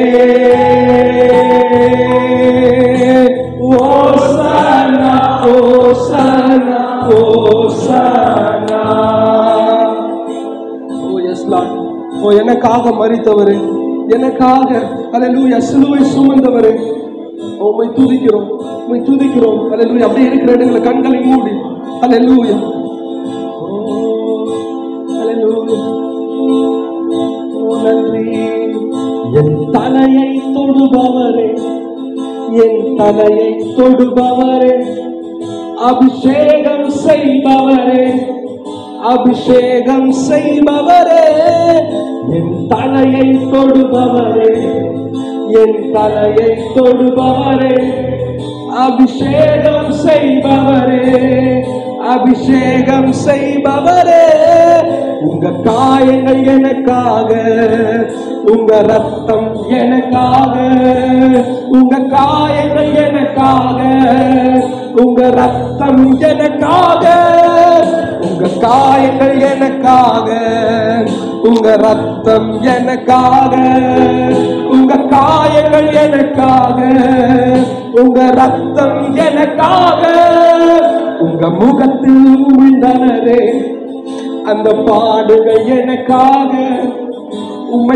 ஓசானா ஓசானா ஓசானா ஓ எஸ் லார்ட் ஓ எனக்காக மறித்தவரே எனக்காக அல்லேலூயா சிலுவை சுமந்தவரே ஓ, உம்மை துதிக்கிறோம் உம்மை துதிக்கிறோம் அல்லேலூயா அப்படியே இருக்கிற இடங்களை கண்களை மூடி அல்லேலூயா ஓ, அல்லேலூயா ஓ நன்றி என் தலையை தொடுபவரே என் தலையை தொடுபவரே அபிஷேகம் செய்பவரே அபிஷேகம் செய்பவரே என் தலையை தொடுபவரே என் தலையை தொடுபவரே அபிஷேகம் செய்பவரே அபிஷேகம் செய்பவரே உங்க காயங்கள் எனக்காக உங்க ரத்தம் எனக்காக உங்க காயங்கள் எனக்காக உங்க ரத்தம் எனக்காக உங்க காயங்கள் எனக்காக உங்க ரத்தம் எனக்காக உங்க காயங்கள் எனக்காக உங்க ரத்தம் எனக்காக உங்க முகத்தில் உமிழ்ந்தனரே அந்த பாடுகள் எனக்காக உம்மை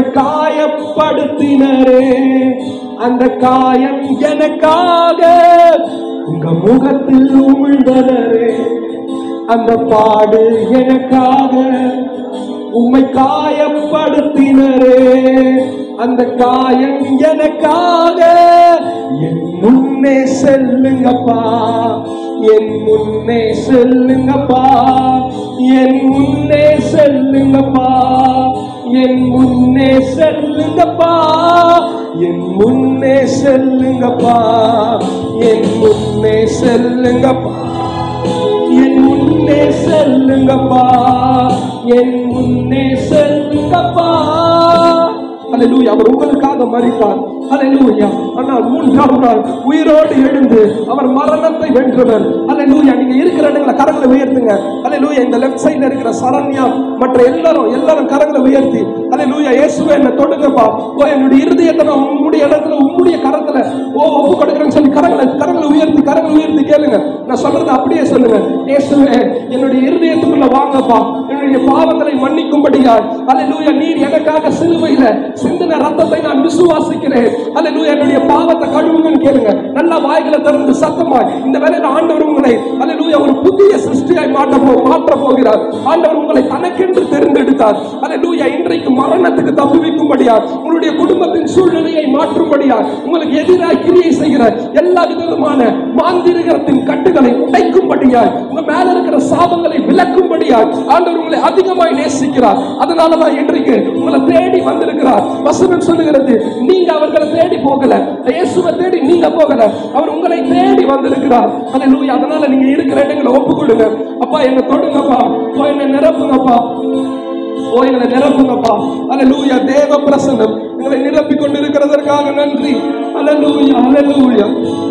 காயப்படுத்தினரே அந்த காயம் எனக்காக உங்க முகத்தில் உமிழ்ந்தனரே அந்த பாடு எனக்காக உம்மை காயப்படுத்தினரே அந்த காயம் எனக்காக என் முன்னே செல்லுங்கப்பா என் முன்னே செல்லுங்கப்பா என் முன்னே செல்லுங்கப்பா என் முன்னே செல்லுங்கப்பா என் முன்னே செல்லுங்கப்பா என் முன்னே செல்லுங்கப்பா என் முன்னே செல்லுங்கப்பா என் முன்னே செல்லுங்கப்பா அல்லேலூயா அவர் உங்களுக்காக மரித்தார் அல்லேலூயா ஆனால் மூன்றாம் நாள் உயிரோடு எழுந்து அவர் மரணத்தை வென்றவர் அல்லேலூயா நீங்க இருக்கிற இடங்களை கரங்களை உயர்த்துங்க அல்லேலூயா இந்த லெஃப்ட் சைடுல இருக்கிற சரண்யா மற்ற எல்லாரும் எல்லாரும் கரங்களை உயர்த்தி அல்லேலூயா இயேசுவே என்ன தொடுங்கப்பா ஓ என்னுடைய இருதயத்தை நான் உம்முடைய இடத்துல உம்முடைய கரத்துல ஓ ஒப்பு கொடுக்குறேன்னு சொல்லி கரங்களை கரங்களை உயர்த்தி கரங்களை உயர்த்தி கேளுங்க நான் சொல்றதை அப்படியே சொல்லுங்க இயேசுவே என்னுடைய இருதயத்துக்குள்ள வாங்கப்பா என்னுடைய பாவங்களை மன்னிக்கும்படியா அல்லேலூயா நீர் எனக்காக சிலுவையில சிந்தின ரத்தத்தை நான் விசுவாசிக்கிறேன் அல்லேலூயா என்னுடைய பாவத்தை கழுவுங்கன்னு கேளுங்க நல்லா வாய்களை திறந்து சத்தமாய் இந்த வேலையில ஆண்டவர் உங்களை அல்லேலூயா ஒரு புதிய சிருஷ்டியாய் மாற்ற போ மாற்ற போகிறார் ஆண்டவர் உங்களை தனக்கென்று தெரிந்தெடுத்தார் அல்லேலூயா இன்றைக்கு மரணத்துக்கு தப்புவிக்கும்படியா உங்களுடைய குடும்பத்தின் சூழ்நிலையை மாற்றும்படியா உங்களுக்கு எதிராக கிரியை செய்கிற எல்லா விதமான மாந்திரிகத்தின் கட்டுகளை உடைக்கும்படியா உங்க மேல இருக்கிற சாபங்களை விலக்கும்படியா ஆண்டவர் உங்களை அதிகமாய் நேசிக்கிறார் அதனாலதான் இன்றைக்கு உங்களை தேடி வந்திருக்கிறார் வசனம் சொல்லுகிறது நீங்க அவர்களை தேடி போகல இயேசுவை தேடி நீங்க போகல அவர் உங்களை தேடி வந்திருக்கிறார் அல்லேலூயா அதனால நீங்க இருக்கிற இடங்களை ஒப்பு கொடுங்க அப்பா என்ன தொடுங்கப்பா அப்பா என்ன நிரப்புங்கப்பா ஓ எங்களை நிரப்புங்கப்பா அல்லேலூயா தேவ பிரசன்னம் எங்களை நிரப்பி கொண்டிருக்கிறதற்காக நன்றி அல்லேலூயா அல்லேலூயா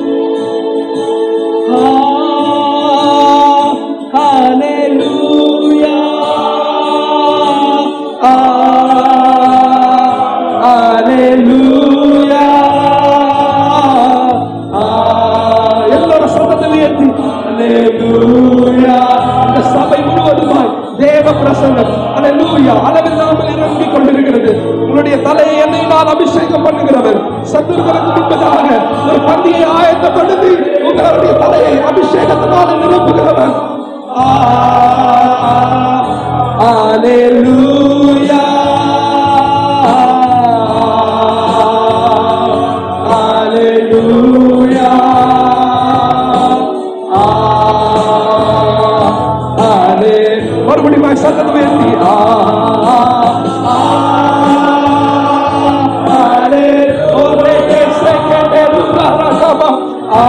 Ah, hallelujah. Ah, hallelujah. Ah, எல்லாரும் சத்தத்தை உயர்த்தி Hallelujah. இந்த சபை முழுவதுமாய் தேவ பிரசன்னம் Hallelujah. அளவில்லாமல் இறங்கிக் கொண்டிருக்கிறது உங்களுடைய தலையை எண்ணெயினால் அபிஷேகம் பண்ணுகிறவர் சத்துருக்களுக்கு முன்பதாக ஒரு பந்தியை ஆயத்தப்படுத்தி உங்களுடைய தலையை அபிஷேகத்தினால் நிரப்புகிறவர் ஆ, Hallelujah. Hallelujah. ஆ, Hallelujah. மறுபடியும் சத்தத்தை உயர்த்தி ஆ, ஆ, ஆ, Hallelujah. ஒரே செகண்டே ருக்காரகபா. ஆ,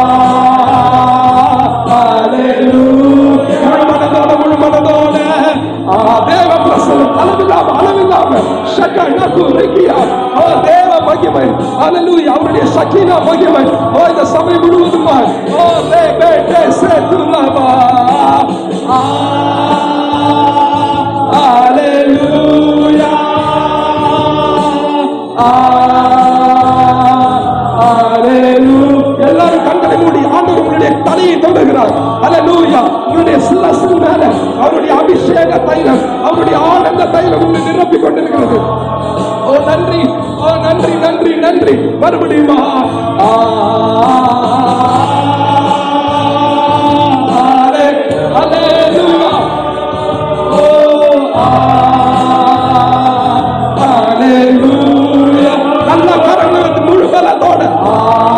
Hallelujah. முழு மனதோட, முழு மனதோட. ஆ, தேவ பிரசனம் அளவில்லாம அளவில்லாம ஷக்க நகு ரிக்கியா. ஓ தேவ மகிமை Hallelujah. அவருடைய சக்கீனா மகிமை ஓ இந்த சபை முழுவதும் one. Oh, rebete setulaba. Ah, hallelujah. Ah, hallelujah. எல்லாரும் கண்களை மூடி ஆண்டவர் உங்களுடைய தலையை தொடுகிறார் அல்லேலூயா உங்களுடைய சிரசின் மேல அவருடைய அபிஷேக தைலம் அவருடைய ஆனந்த தைலம் உங்களை நிரப்பிக் கொண்டிருக்கிறது ஓ நன்றி ஓ நன்றி நன்றி நன்றி மறுபடியுமா ஆ, ஹalலே- ஹalleluya. ஓ, ஆ, ஹalleluya. நல்ல கரங்களுக்கு முழு பலத்தோட ஆ,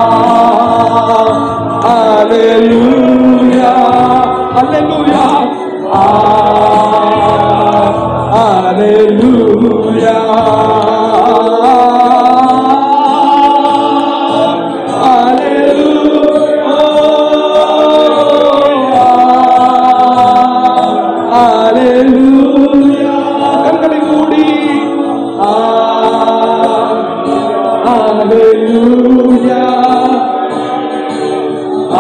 ஹalleluya. ஹalleluya. ஆ, ஹalleluya. Hallelujah. கண்களை மூடி ஆ, Hallelujah. ஆ,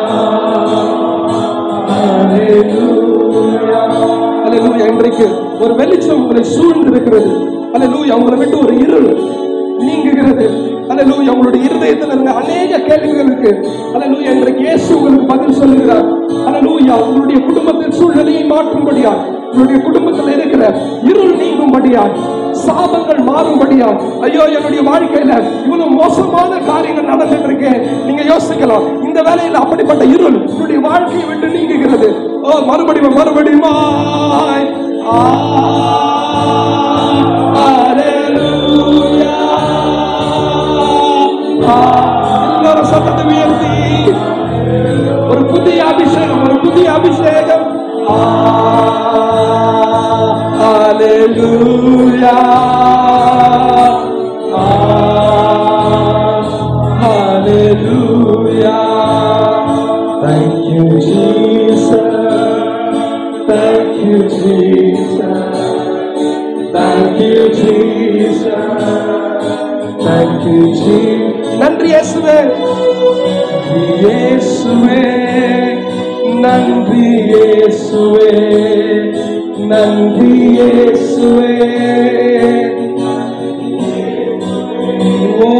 Hallelujah. Hallelujah. இன்றைக்கு ஒரு வெளிச்சம் உங்களை சூழ்ந்திருக்கிறது அல்லேலூயா உங்களை விட்டு ஒரு இருள் நீங்குகிறது அல்லேலூயா உங்களுடைய இருதயத்தில் இருந்த அநேக கேள்விகளுக்கு அல்லேலூயா இன்றைக்கு இயேசு உங்களுக்கு பதில் சொல்லுகிறார் அல்லேலூயா உங்களுடைய குடும்பத்தின் சூழ்நிலையை மாற்றும்படியா உங்களுடைய குடும்பத்தில் இருக்கிற இருள் நீங்கும்படியா சாபங்கள் மாறும்படியா ஐயோ என்னுடைய வாழ்க்கையில இவ்வளவு மோசமான காரியங்கள் நடந்துட்டு இருக்கு நீங்க யோசிக்கலாம் இந்த வேலையில அப்படிப்பட்ட இருள் உங்களுடைய வாழ்க்கையை விட்டு நீங்குகிறது ஓ மறுபடியும் மறுபடியுமா ஆ, ஹalleluya. ஆ, எல்லாரும் சத்தத்தை உயர்த்தி ஒரு புதிய அபிஷேகம் ஒரு புதிய அபிஷேகம் ஆ, ஹalleluya. ஆ, ஹalleluya. Thank you, Jesus. Thank you, Jesus. Thank you, Jesus. Thank you, Jesus. நன்றி இயேசுவே இயேசுவே நன்றி இயேசுவே நன்றி இயேசுவே ஓ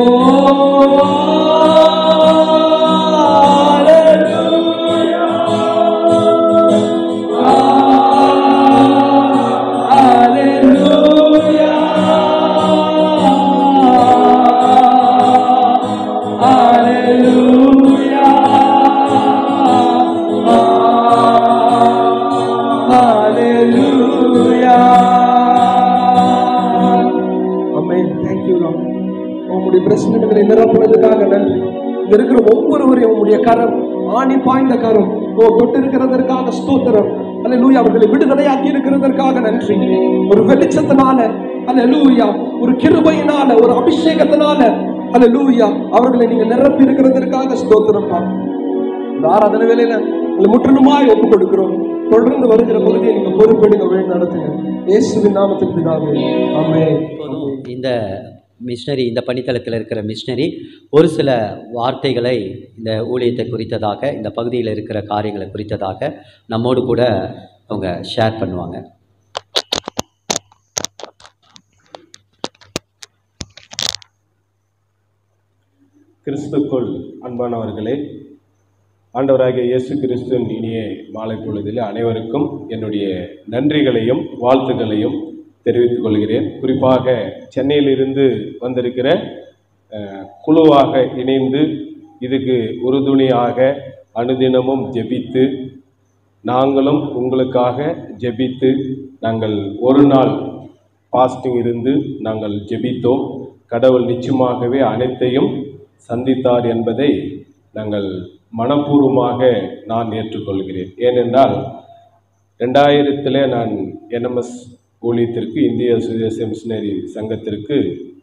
உங்களுடைய பிரச்சனைகளை நிரப்புனதுக்காக நன்றி இங்க இருக்கிற ஒவ்வொருவரையும் உங்களுடைய கரம் ஆணி பாய்ந்த கரம் ஓ தொட்டு இருக்கிறதற்காக ஸ்தோத்திரம் அல்ல லூயா அவர்களை விடுதலையாக்கி இருக்கிறதற்காக நன்றி ஒரு வெளிச்சத்தினால அல்ல லூயா ஒரு கிருபையினால ஒரு அபிஷேகத்தினால அல்ல லூயா அவர்களை நீங்க நிரப்பி இருக்கிறதற்காக ஸ்தோத்திரம்ப்பா இந்த ஆராதனை வேலையில உங்களை முற்றிலுமாய் ஒப்பு கொடுக்கிறோம் தொடர்ந்து வருகிற பகுதியை நீங்க பொறுப்பெடுங்க வழி நடத்துங்க இயேசுவின் நாமத்தில் பிதாவே ஆமென் இப்போதும் இந்த மிஷினரி இந்த பணித்தளத்தில் இருக்கிற மிஷினரி ஒரு சில வார்த்தைகளை இந்த ஊழியத்தை குறித்ததாக இந்த பகுதியில் இருக்கிற காரியங்களை குறித்ததாக நம்மோடு கூட அவங்க ஷேர் பண்ணுவாங்க கிறிஸ்துக்குள் அன்பானவர்களே ஆண்டவராகிய இயேசு கிறிஸ்துவின் இனிய மாலை பொழுதில் அனைவருக்கும் என்னுடைய நன்றிகளையும் வாழ்த்துக்களையும் தெரிவித்துக் கொள்கிறேன் குறிப்பாக சென்னையிலிருந்து வந்திருக்கிற அஹ், குழுவாக இணைந்து இதுக்கு உறுதுணையாக அனுதினமும் ஜெபித்து நாங்களும் உங்களுக்காக ஜெபித்து நாங்கள் ஒரு நாள் பாஸ்டிங் இருந்து நாங்கள் ஜெபித்தோம் கடவுள் நிச்சயமாகவே அனைத்தையும் சந்தித்தார் என்பதை நாங்கள் மனப்பூர்வமாக நான் ஏற்றுக்கொள்கிறேன் ஏனென்றால் ரெண்டாயிரத்தில் நான் என்எம்எஸ் ஊழியத்திற்கு இந்திய சுதேச மிஷினரி சங்கத்திற்கு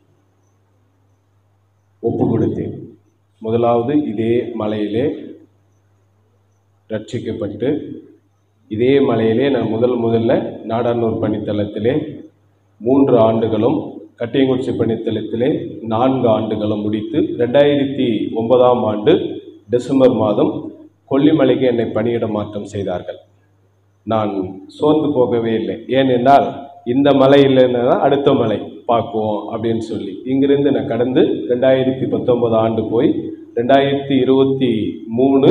ஒப்பு கொடுத்தேன் முதலாவது இதே மலையிலே ரட்சிக்கப்பட்டு இதே மலையிலே நான் முதல் முதல்ல நாடானூர் பணித்தளத்திலே மூன்று ஆண்டுகளும் கட்டியங்குறிச்சி பணித்தளத்திலே நான்கு ஆண்டுகளும் முடித்து ரெண்டாயிரத்தி ஒன்பதாம் ஆண்டு டிசம்பர் மாதம் கொல்லிமலைக்கு என்னை பணியிட மாற்றம் செய்தார்கள் நான் சோர்ந்து போகவே இல்லை ஏனென்றால் இந்த மலை இல்லைன்னா அடுத்த மலை பார்க்குவோம் அப்படின்னு சொல்லி இங்கிருந்து நான் கடந்து ரெண்டாயிரத்தி பத்தொன்பது ஆண்டு போய் ரெண்டாயிரத்தி இருபத்தி மூணு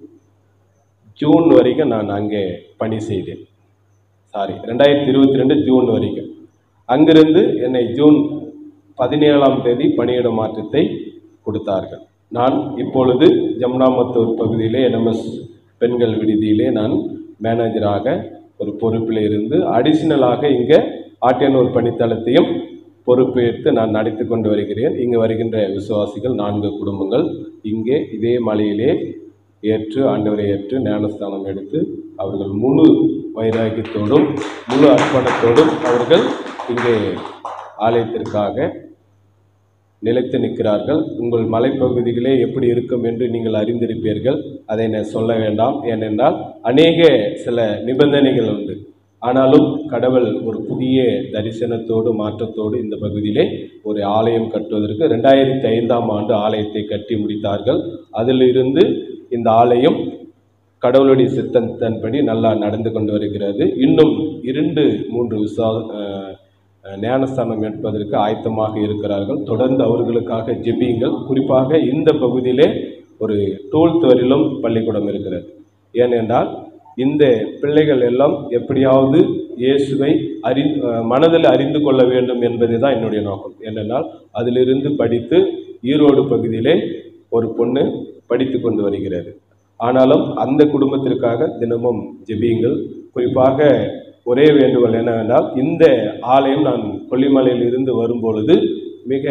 ஜூன் வரைக்கும் நான் அங்கே பணி செய்தேன் சாரி ரெண்டாயிரத்தி இருபத்தி ரெண்டு ஜூன் வரைக்கும் அங்கிருந்து என்னை ஜூன் பதினேழாம் தேதி பணியிட மாற்றத்தை கொடுத்தார்கள் நான் இப்பொழுது ஜமுனாமத்தூர் பகுதியிலே என்எம்எஸ் பெண்கள் விடுதியிலே நான் மேனேஜராக ஒரு பொறுப்பில் இருந்து அடிஷ்னலாக இங்கே ஆட்டியனூர் பணித்தளத்தையும் பொறுப்பேற்று நான் நடத்தி கொண்டு வருகிறேன் இங்கு வருகின்ற விசுவாசிகள் நான்கு குடும்பங்கள் இங்கே இதே மலையிலே ஏற்று ஆண்டவரை ஏற்று ஞானஸ்தானம் எடுத்து அவர்கள் முழு வைராகியத்தோடும் முழு அர்ப்பணத்தோடும் அவர்கள் இங்கே ஆலயத்திற்காக நிலைத்து நிற்கிறார்கள் உங்கள் மலைப்பகுதிகளே எப்படி இருக்கும் என்று நீங்கள் அறிந்திருப்பீர்கள் அதை நான் சொல்ல வேண்டாம் ஏனென்றால் அநேக சில நிபந்தனைகள் உண்டு ஆனாலும் கடவுள் ஒரு புதிய தரிசனத்தோடு மாற்றத்தோடு இந்த பகுதியிலே ஒரு ஆலயம் கட்டுவதற்கு ரெண்டாயிரத்தி ஐந்தாம் ஆண்டு ஆலயத்தை கட்டி முடித்தார்கள் அதிலிருந்து இந்த ஆலயம் கடவுளுடைய சித்தத்தின்படி நல்லா நடந்து கொண்டு வருகிறது இன்னும் இரண்டு மூன்று விசா அஹ், அஹ், ஞானஸ்தானம் எடுப்பதற்கு ஆயத்தமாக இருக்கிறார்கள் தொடர்ந்து அவர்களுக்காக ஜெபியுங்கள் குறிப்பாக இந்த பகுதியிலே ஒரு டுவெல்த் வரையிலும் பள்ளிக்கூடம் இருக்கிறது ஏனென்றால் இந்த பிள்ளைகள் எல்லாம் எப்படியாவது இயேசுவை அறி அஹ், மனதில் அறிந்து கொள்ள வேண்டும் என்பது தான் என்னுடைய நோக்கம் ஏனென்றால் அதிலிருந்து படித்து ஈரோடு பகுதியிலே ஒரு பொண்ணு படித்து கொண்டு வருகிறது ஆனாலும் அந்த குடும்பத்திற்காக தினமும் ஜெபியுங்கள் குறிப்பாக ஒரே வேண்டுகோள் என்னவென்றால் இந்த ஆலயம் நான் கொல்லிமலையில் இருந்து வரும்பொழுது மிக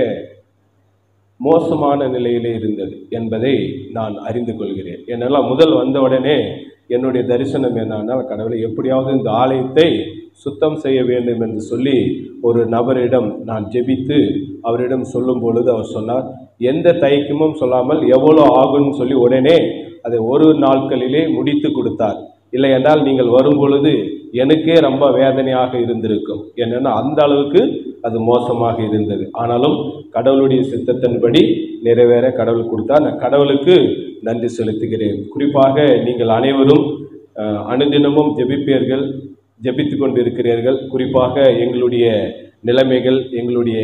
மோசமான நிலையிலே இருந்தது என்பதை நான் அறிந்து கொள்கிறேன் என்னெல்லாம் முதல் வந்தவுடனே என்னுடைய தரிசனம் என்னன்னா கடவுளை எப்படியாவது இந்த ஆலயத்தை சுத்தம் செய்ய வேண்டும் என்று சொல்லி ஒரு நபரிடம் நான் ஜெபித்து அவரிடம் சொல்லும் பொழுது அவர் சொன்னார் எந்த தயக்கமும் சொல்லாமல் எவ்வளோ ஆகும்னு சொல்லி உடனே அதை ஒரு நாட்களிலே முடித்து கொடுத்தார் இல்லை என்றால் நீங்கள் வரும் பொழுது எனக்கே ரொம்ப வேதனையாக இருந்திருக்கும் என்னன்னா அந்த அளவுக்கு அது மோசமாக இருந்தது ஆனாலும் கடவுளுடைய சித்தத்தின்படி நிறைவேற கடவுள் கொடுத்தார் நான் கடவுளுக்கு நன்றி செலுத்துகிறேன் குறிப்பாக நீங்கள் அனைவரும் அஹ், அனுதினமும் ஜெபிப்பீர்கள் ஜெபித்து கொண்டு இருக்கிறீர்கள் குறிப்பாக எங்களுடைய நிலைமைகள் எங்களுடைய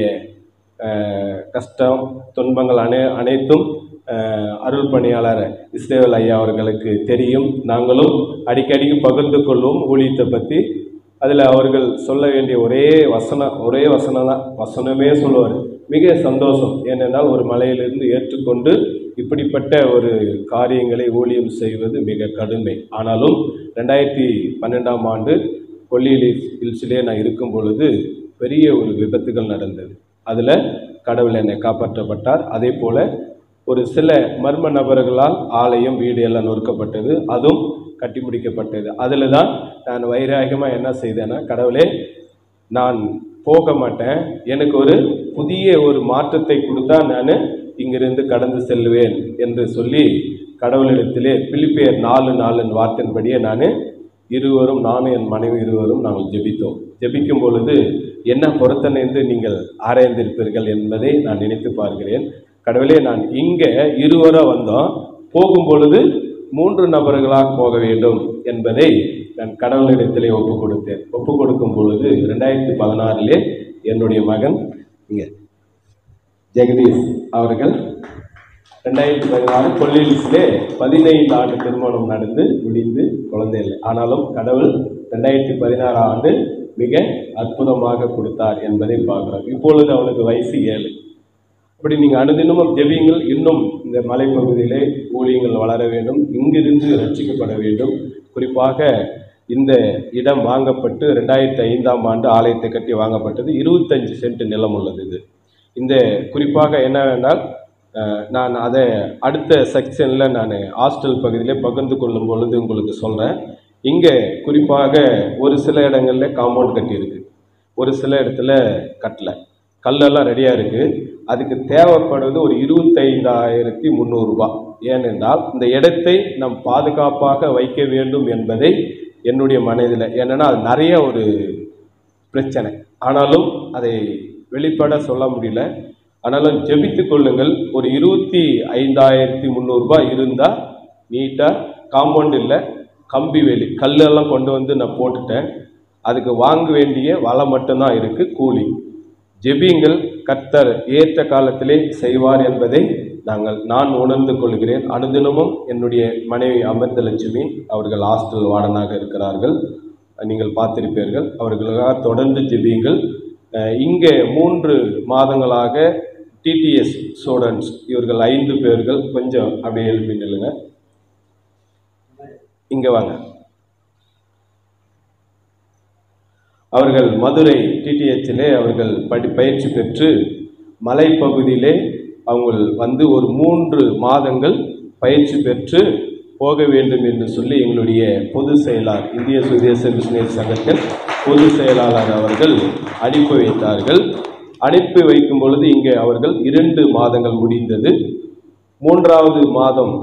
அஹ், கஷ்டம் துன்பங்கள் அனை அனைத்தும் அஹ், அருள் பணியாளர் இஸ்ரேல் ஐயா அவர்களுக்கு தெரியும் நாங்களும் அடிக்கடி பகிர்ந்து கொள்வோம் ஊழியத்தை பற்றி அதில் அவர்கள் சொல்ல வேண்டிய ஒரே வசனம் ஒரே வசனம் தான் வசனமே சொல்லுவார் மிக சந்தோஷம் ஏனென்றால் ஒரு மலையிலிருந்து ஏற்றுக்கொண்டு இப்படிப்பட்ட ஒரு காரியங்களை ஊழியம் செய்வது மிக கடுமை ஆனாலும் ரெண்டாயிரத்தி பன்னெண்டாம் ஆண்டு கொல்லியில் ஹில்ஸிலே நான் இருக்கும் பொழுது பெரிய ஒரு விபத்துகள் நடந்தது அதில் கடவுள் என்னை காப்பாற்றப்பட்டார் அதே போல் ஒரு சில மர்ம நபர்களால் ஆலயம் வீடு எல்லாம் நொறுக்கப்பட்டது அதுவும் கட்டி முடிக்கப்பட்டது அதில் தான் நான் வைராகியமாக என்ன செய்தேன்னா கடவுளே நான் போக மாட்டேன் எனக்கு ஒரு புதிய ஒரு மாற்றத்தை கொடுத்தா நான் இங்கிருந்து கடந்து செல்வேன் என்று சொல்லி கடவுளிடத்திலே பிலிப்பியர் நாலு நாலுன்னு வார்த்தையின்படியே நான் இருவரும் நானும் என் மனைவி இருவரும் நாங்கள் ஜெபித்தோம் ஜெபிக்கும் பொழுது என்ன பொருத்தனை என்று நீங்கள் ஆராய்ந்திருப்பீர்கள் என்பதை நான் நினைத்து பார்க்கிறேன் கடவுளே நான் இங்கே இருவராக வந்தோம் போகும் பொழுது மூன்று நபர்களாக போக வேண்டும் என்பதை நான் கடவுளிடத்திலே ஒப்பு கொடுத்தேன் ஒப்பு கொடுக்கும் பொழுது ரெண்டாயிரத்தி பதினாறிலே என்னுடைய மகன் இங்கே ஜெகதீஷ் அவர்கள் ரெண்டாயிரத்தி பதினாறு கொல்லியிலே பதினைந்து ஆண்டு திருமணம் நடந்து முடிந்து குழந்தை இல்லை ஆனாலும் கடவுள் ரெண்டாயிரத்தி பதினாறாம் ஆண்டு மிக அற்புதமாக கொடுத்தார் என்பதை பார்க்கிறோம் இப்பொழுது அவனுக்கு வயசு ஏழு அப்படி நீங்கள் அனுதினமும் ஜெபியுங்கள் இன்னும் இந்த மலைப்பகுதியிலே ஊழியங்கள் வளர வேண்டும் இங்கிருந்து ரட்சிக்கப்பட வேண்டும் குறிப்பாக இந்த இடம் வாங்கப்பட்டு ரெண்டாயிரத்தி ஐந்தாம் ஆண்டு ஆலயத்தை கட்டி வாங்கப்பட்டது இருபத்தஞ்சு சென்ட் நிலம் உள்ளது இது இந்த குறிப்பாக என்னவென்றால் அஹ், நான் அதை அடுத்த செக்ஷனில் நான் ஹாஸ்டல் பகுதியிலே பகிர்ந்து கொள்ளும் பொழுது உங்களுக்கு சொல்கிறேன் இங்கே குறிப்பாக ஒரு சில இடங்களில் காம்பவுண்ட் கட்டியிருக்கு ஒரு சில இடத்துல கட்டலை கல்லெல்லாம் ரெடியாக இருக்குது அதுக்கு தேவைப்படுவது ஒரு இருபத்தைந்தாயிரத்தி முந்நூறுரூபா ஏனென்றால் இந்த இடத்தை நம் பாதுகாப்பாக வைக்க வேண்டும் என்பதை என்னுடைய மனதில் ஏன்னா அது நிறைய ஒரு பிரச்சனை ஆனாலும் அதை வெளிப்பட சொல்ல முடியல ஆனாலும் ஜெபித்துக் கொள்ளுங்கள் ஒரு இருபத்தி ஐந்தாயிரத்தி முந்நூறுரூபா இருந்தால் நீட்டாக காம்பவுண்ட் இல்லை கம்பி வேலி கல்லெல்லாம் கொண்டு வந்து நான் போட்டுட்டேன் அதுக்கு வாங்க வேண்டிய வலை மட்டும்தான் இருக்குது கூலி ஜெபியுங்கள் கர்த்தர் ஏற்ற காலத்திலே செய்வார் என்பதை நாங்கள் நான் உணர்ந்து கொள்கிறேன் அனுதினமும் என்னுடைய மனைவி அமிர்த லட்சுமி அவர்கள் ஹாஸ்டல் வார்டனாக இருக்கிறார்கள் நீங்கள் பார்த்திருப்பீர்கள் அவர்களுக்காக தொடர்ந்து ஜெபியுங்கள் அஹ் இங்கே மூன்று மாதங்களாக டிடிஎஸ் ஸ்டூடெண்ட்ஸ் இவர்கள் ஐந்து பேர்கள் கொஞ்சம் அப்படியே எழுப்பி நில்லுங்க இங்கே வாங்க அவர்கள் மதுரை டிடிஹெச்சிலே அவர்கள் படி பயிற்சி பெற்று மலைப்பகுதியிலே அவங்க வந்து ஒரு மூன்று மாதங்கள் பயிற்சி பெற்று போக வேண்டும் என்று சொல்லி எங்களுடைய பொது செயலாளர் இந்திய சுதேச பிசினஸ் சங்கத்தின் பொது செயலாளர் அவர்கள் அனுப்பி வைத்தார்கள் அனுப்பி வைக்கும் பொழுது இங்கே அவர்கள் இரண்டு மாதங்கள் முடிந்தது மூன்றாவது மாதம்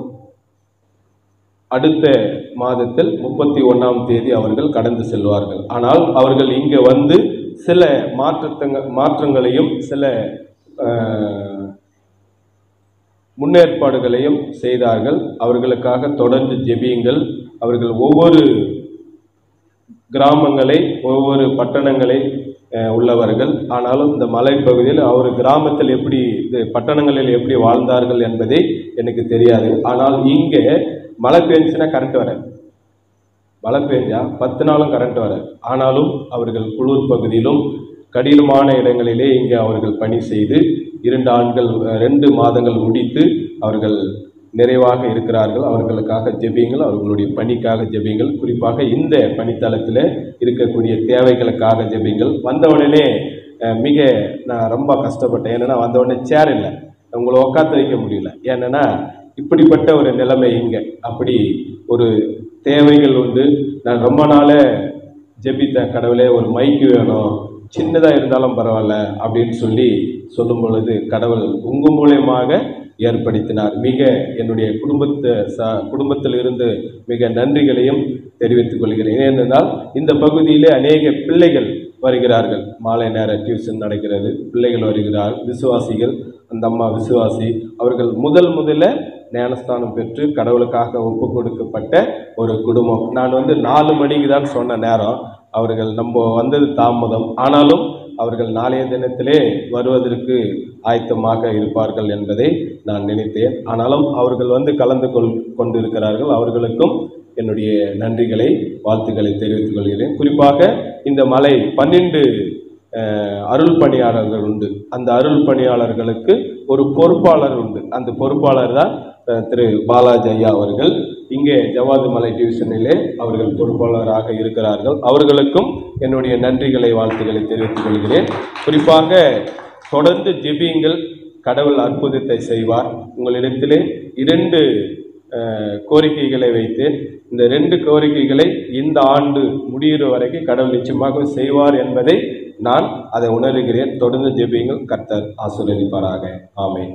அடுத்த மாதத்தில் முப்பத்தி ஒன்றாம் தேதி அவர்கள் கடந்து செல்வார்கள் ஆனால் அவர்கள் இங்கே வந்து சில மாற்றத்தங்க மாற்றங்களையும் சில அஹ், முன்னேற்பாடுகளையும் செய்தார்கள் அவர்களுக்காக தொடர்ந்து ஜெபியுங்கள் அவர்கள் ஒவ்வொரு கிராமங்களை ஒவ்வொரு பட்டணங்களை அஹ், உள்ளவர்கள் ஆனாலும் இந்த மலைப்பகுதியில் அவர் கிராமத்தில் எப்படி இது பட்டணங்களில் எப்படி வாழ்ந்தார்கள் என்பதை எனக்கு தெரியாது ஆனால் இங்கே மழை பெஞ்சுன்னா கரண்ட் வராது மழை பெஞ்சா பத்து நாளும் கரண்ட் வராது ஆனாலும் அவர்கள் குளிர் பகுதியிலும் கடினமான இடங்களிலே இங்கே அவர்கள் பணி செய்து இரண்டு ஆண்கள் அஹ், ரெண்டு மாதங்கள் முடித்து அவர்கள் நிறைவாக இருக்கிறார்கள் அவர்களுக்காக ஜெபியுங்கள் அவர்களுடைய பணிக்காக ஜெபியுங்கள் குறிப்பாக இந்த பணித்தளத்தில் இருக்கக்கூடிய தேவைகளுக்காக ஜெபியுங்கள் வந்தவுடனே அஹ், மிக நான் ரொம்ப கஷ்டப்பட்டேன் ஏன்னா வந்த உடனே சேர் இல்லை உங்களை உட்காந்து வைக்க முடியல ஏன்னா இப்படிப்பட்ட ஒரு நிலைமை இங்கே அப்படி ஒரு தேவைகள் உண்டு நான் ரொம்ப நாளே ஜெபித்தேன் கடவுளே ஒரு மைக்கு வேணும் சின்னதாக இருந்தாலும் பரவாயில்ல அப்படின்னு சொல்லி சொல்லும் பொழுது கடவுள் உங்கள் மூலியமாக ஏற்படுத்தினார் மிக என்னுடைய குடும்பத்தை ச குடும்பத்தில் இருந்து மிக நன்றிகளையும் தெரிவித்துக் கொள்கிறேன் ஏனென்றால் இந்த பகுதியிலே அநேக பிள்ளைகள் வருகிறார்கள் மாலை நேர டியூஷன் நடக்கிறது பிள்ளைகள் வருகிறார் விசுவாசிகள் அந்த அம்மா விசுவாசி அவர்கள் முதல் முதல்ல ஞானஸ்தானம் பெற்று கடவுளுக்காக ஒப்பு கொடுக்கப்பட்ட ஒரு குடும்பம் நான் வந்து நாலு மணிக்கு தான் சொன்ன நேரம் அவர்கள் நம்ம வந்தது தாமதம் ஆனாலும் அவர்கள் நாளைய தினத்திலே வருவதற்கு ஆயத்தமாக இருப்பார்கள் என்பதை நான் நினைத்தேன் ஆனாலும் அவர்கள் வந்து கலந்து கொள் கொண்டிருக்கிறார்கள் அவர்களுக்கும் என்னுடைய நன்றிகளை வாழ்த்துக்களை தெரிவித்துக் கொள்கிறேன் குறிப்பாக இந்த மலை பன்னெண்டு அஹ், அருள் பணியாளர்கள் உண்டு அந்த அருள் பணியாளர்களுக்கு ஒரு பொறுப்பாளர் உண்டு அந்த பொறுப்பாளர் தான் அஹ், திரு பாலாஜி ஐயா அவர்கள் இங்கே ஜவாது மலை டிவிஷனிலே அவர்கள் பொறுப்பாளராக இருக்கிறார்கள் அவர்களுக்கும் என்னுடைய நன்றிகளை வாழ்த்துக்களை தெரிவித்துக் கொள்கிறேன் குறிப்பாக தொடர்ந்து ஜெபியுங்கள் கடவுள் அற்புதத்தை செய்வார் உங்களிடத்திலே இரண்டு அஹ், கோரிக்கைகளை வைத்தேன் இந்த ரெண்டு கோரிக்கைகளை இந்த ஆண்டு முடிகிற வரைக்கும் கடவுள் நிச்சயமாக செய்வார் என்பதை நான் அதை உணர்கிறேன் தொடர்ந்து ஜெபியுங்கள் கர்த்தர் ஆசீர்வதிப்பாராக ஆமென்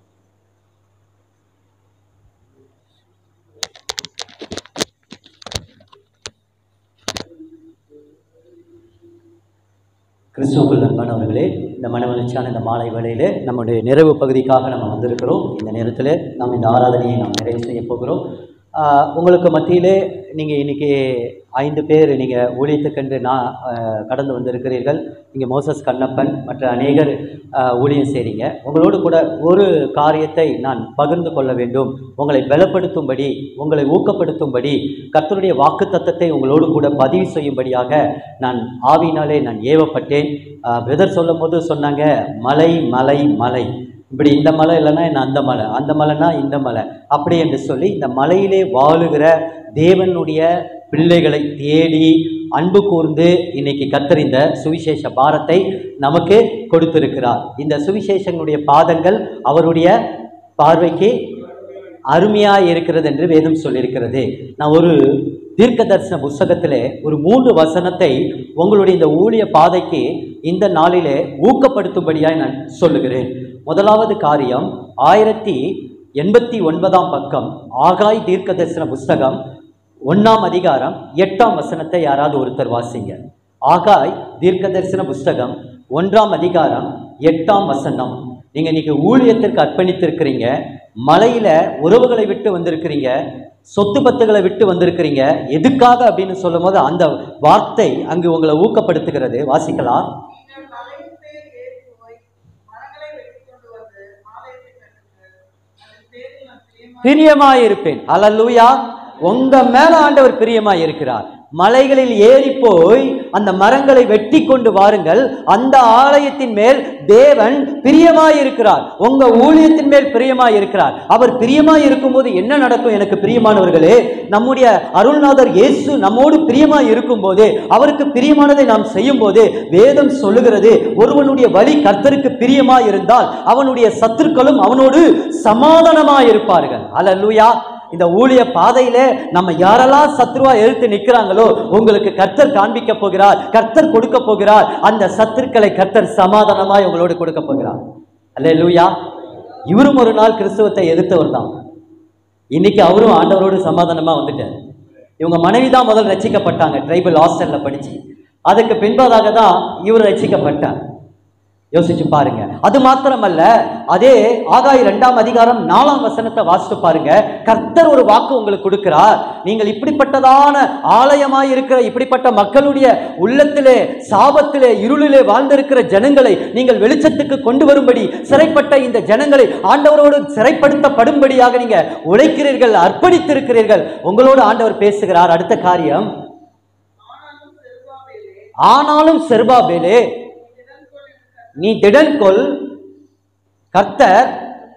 கிறிஸ்துவுக்குள் அன்பானவர்களே இந்த மனமகிழ்ச்சியான இந்த மாலை வேளையிலே நம்முடைய நிறைவு பகுதிக்காக நம்ம வந்திருக்கிறோம் இந்த நேரத்தில் நாம் இந்த ஆராதனையை நாம் நிறைவு செய்ய போகிறோம் ஆஹ் உங்களுக்கு மத்தியிலே நீங்கள் இன்றைக்கி ஐந்து பேர் நீங்கள் ஊழியத்துக்கென்று நான் ஆஹ் கடந்து வந்திருக்கிறீர்கள் இங்கே மோசஸ் கண்ணப்பன் மற்ற அநேகர் ஆஹ் ஊழியம் செய்கிறீங்க உங்களோடு கூட ஒரு காரியத்தை நான் பகிர்ந்து கொள்ள வேண்டும் உங்களை பலப்படுத்தும்படி உங்களை ஊக்கப்படுத்தும்படி கர்த்தருடைய வாக்குத்தத்தத்தை உங்களோடு கூட பதிவு செய்யும்படியாக நான் ஆவியினாலே நான் ஏவப்பட்டேன் பிரதர் சொல்லும் போது சொன்னாங்க மலை மலை மலை இப்படி இந்த மலை இல்லைன்னா என்ன அந்த மலை அந்த மலைனா இந்த மலை அப்படி என்று சொல்லி இந்த மலையிலே வாழுகிற தேவனுடைய பிள்ளைகளை தேடி அன்பு கூர்ந்து இன்னைக்கு கத்தர் இந்த சுவிசேஷ பாரத்தை நமக்கு கொடுத்திருக்கிறார் இந்த சுவிசேஷங்களுடைய பாதங்கள் அவருடைய பார்வைக்கு அருமையாக இருக்கிறது என்று வேதம் சொல்லியிருக்கிறது நான் ஒரு தீர்க்க தரிசன புஸ்தகத்திலே ஒரு மூன்று வசனத்தை உங்களுடைய இந்த ஊழிய பாதைக்கு இந்த நாளிலே ஊக்கப்படுத்தும்படியாய் நான் சொல்லுகிறேன் முதலாவது காரியம் ஆயிரத்தி எண்பத்தி ஒன்பதாம் பக்கம் ஆகாய் தீர்க்க தரிசன புஸ்தகம் ஒன்றாம் அதிகாரம் எட்டாம் வசனத்தை யாராவது ஒருத்தர் வாசிங்க ஆகாய் தீர்க்க தரிசன புஸ்தகம் ஒன்றாம் அதிகாரம் எட்டாம் வசனம் நீங்க இன்னைக்கு ஊழியத்திற்கு அர்ப்பணித்திருக்கிறீங்க மலையில உறவுகளை விட்டு வந்திருக்கிறீங்க சொத்து பத்துகளை விட்டு வந்திருக்கிறீங்க எதுக்காக அப்படின்னு சொல்லும்போது அந்த வார்த்தை அங்கு உங்களை ஊக்கப்படுத்துகிறது வாசிக்கலாம் நீங்கள் மலையின் மேல் ஏறி போய் மரங்களை வெட்டிக் கொண்டு வந்து ஆலயத்தை கட்டுங்கள் அதன் பேரில் நான் பிரியமாக பிரியமாயிருப்பேன் அல்லேலூயா உங்க மேல ஆண்டவர் பிரியமாய் இருக்கிறார் மலைகளில் ஏறி போய் அந்த மரங்களை வெட்டி கொண்டு வாருங்கள் அந்த ஆலயத்தின் மேல் தேவன் பிரியமாய் இருக்கிறார் உங்க ஊழியத்தின் மேல் பிரியமாய் இருக்கிறார் அவர் பிரியமாய் இருக்கும்போது என்ன நடக்கும் எனக்கு பிரியமானவர்களே நம்முடைய அருள்நாதர் இயேசு நம்மோடு பிரியமாய் இருக்கும்போது அவருக்கு பிரியமானதை நாம் செய்யும் போது வேதம் சொல்லுகிறது ஒருவனுடைய வழி கர்த்தருக்கு பிரியமாய் இருந்தால் அவனுடைய சத்துருக்களும் அவனோடு சமாதானமாய் இருப்பார்கள் அல்லேலூயா இந்த ஊழிய பாதையில நம்ம யாரெல்லாம் சத்ருவா எதிர்த்து நிக்கிறாங்களோ உங்களுக்கு கர்த்தர் காண்பிக்க போகிறார் கர்த்தர் கொடுக்க போகிறார் அந்த சத்துருக்களை கர்த்தர் சமாதானமாய் உங்களோடு கொடுக்க போகிறார் அல்லேலூயா இவரும் ஒரு நாள் கிறிஸ்துவத்தை எதிர்த்தவர் தான் இன்னைக்கு அவரும் ஆண்டவரோடு சமாதானமா வந்துட்டார் இவங்க மனைவி தான் முதல் ரட்சிக்கப்பட்டாங்க ட்ரைபல் ஹாஸ்டல்ல படிச்சு அதுக்கு பின்பதாக தான் இவர் ரட்சிக்கப்பட்டார் யோசிச்சு பாருங்க அது மாத்திரமல்ல அதே ஆகாய் இரண்டாம் அதிகாரம் நாலாம் வசனத்தை வாசித்து பாருங்க கர்த்தர் ஒரு வாக்கு உங்களுக்கு கொடுக்கிறார் நீங்கள் இப்படிப்பட்டதான ஆலயமாய் இருக்கிற இப்படிப்பட்ட மக்களுடைய உள்ளத்திலே சாபத்திலே இருளிலே வாழ்ந்திருக்கிற ஜனங்களை நீங்கள் வெளிச்சத்துக்கு கொண்டு வரும்படி சிறைப்பட்ட இந்த ஜனங்களை ஆண்டவரோடு சிறைப்படுத்தப்படும்படியாக நீங்க உழைக்கிறீர்கள் அர்ப்பணித்திருக்கிறீர்கள் உங்களோடு ஆண்டவர் பேசுகிறார் அடுத்த காரியம் ஆனாலும் செருபாபேலே நீ திடன் கொள் கர்த்தர்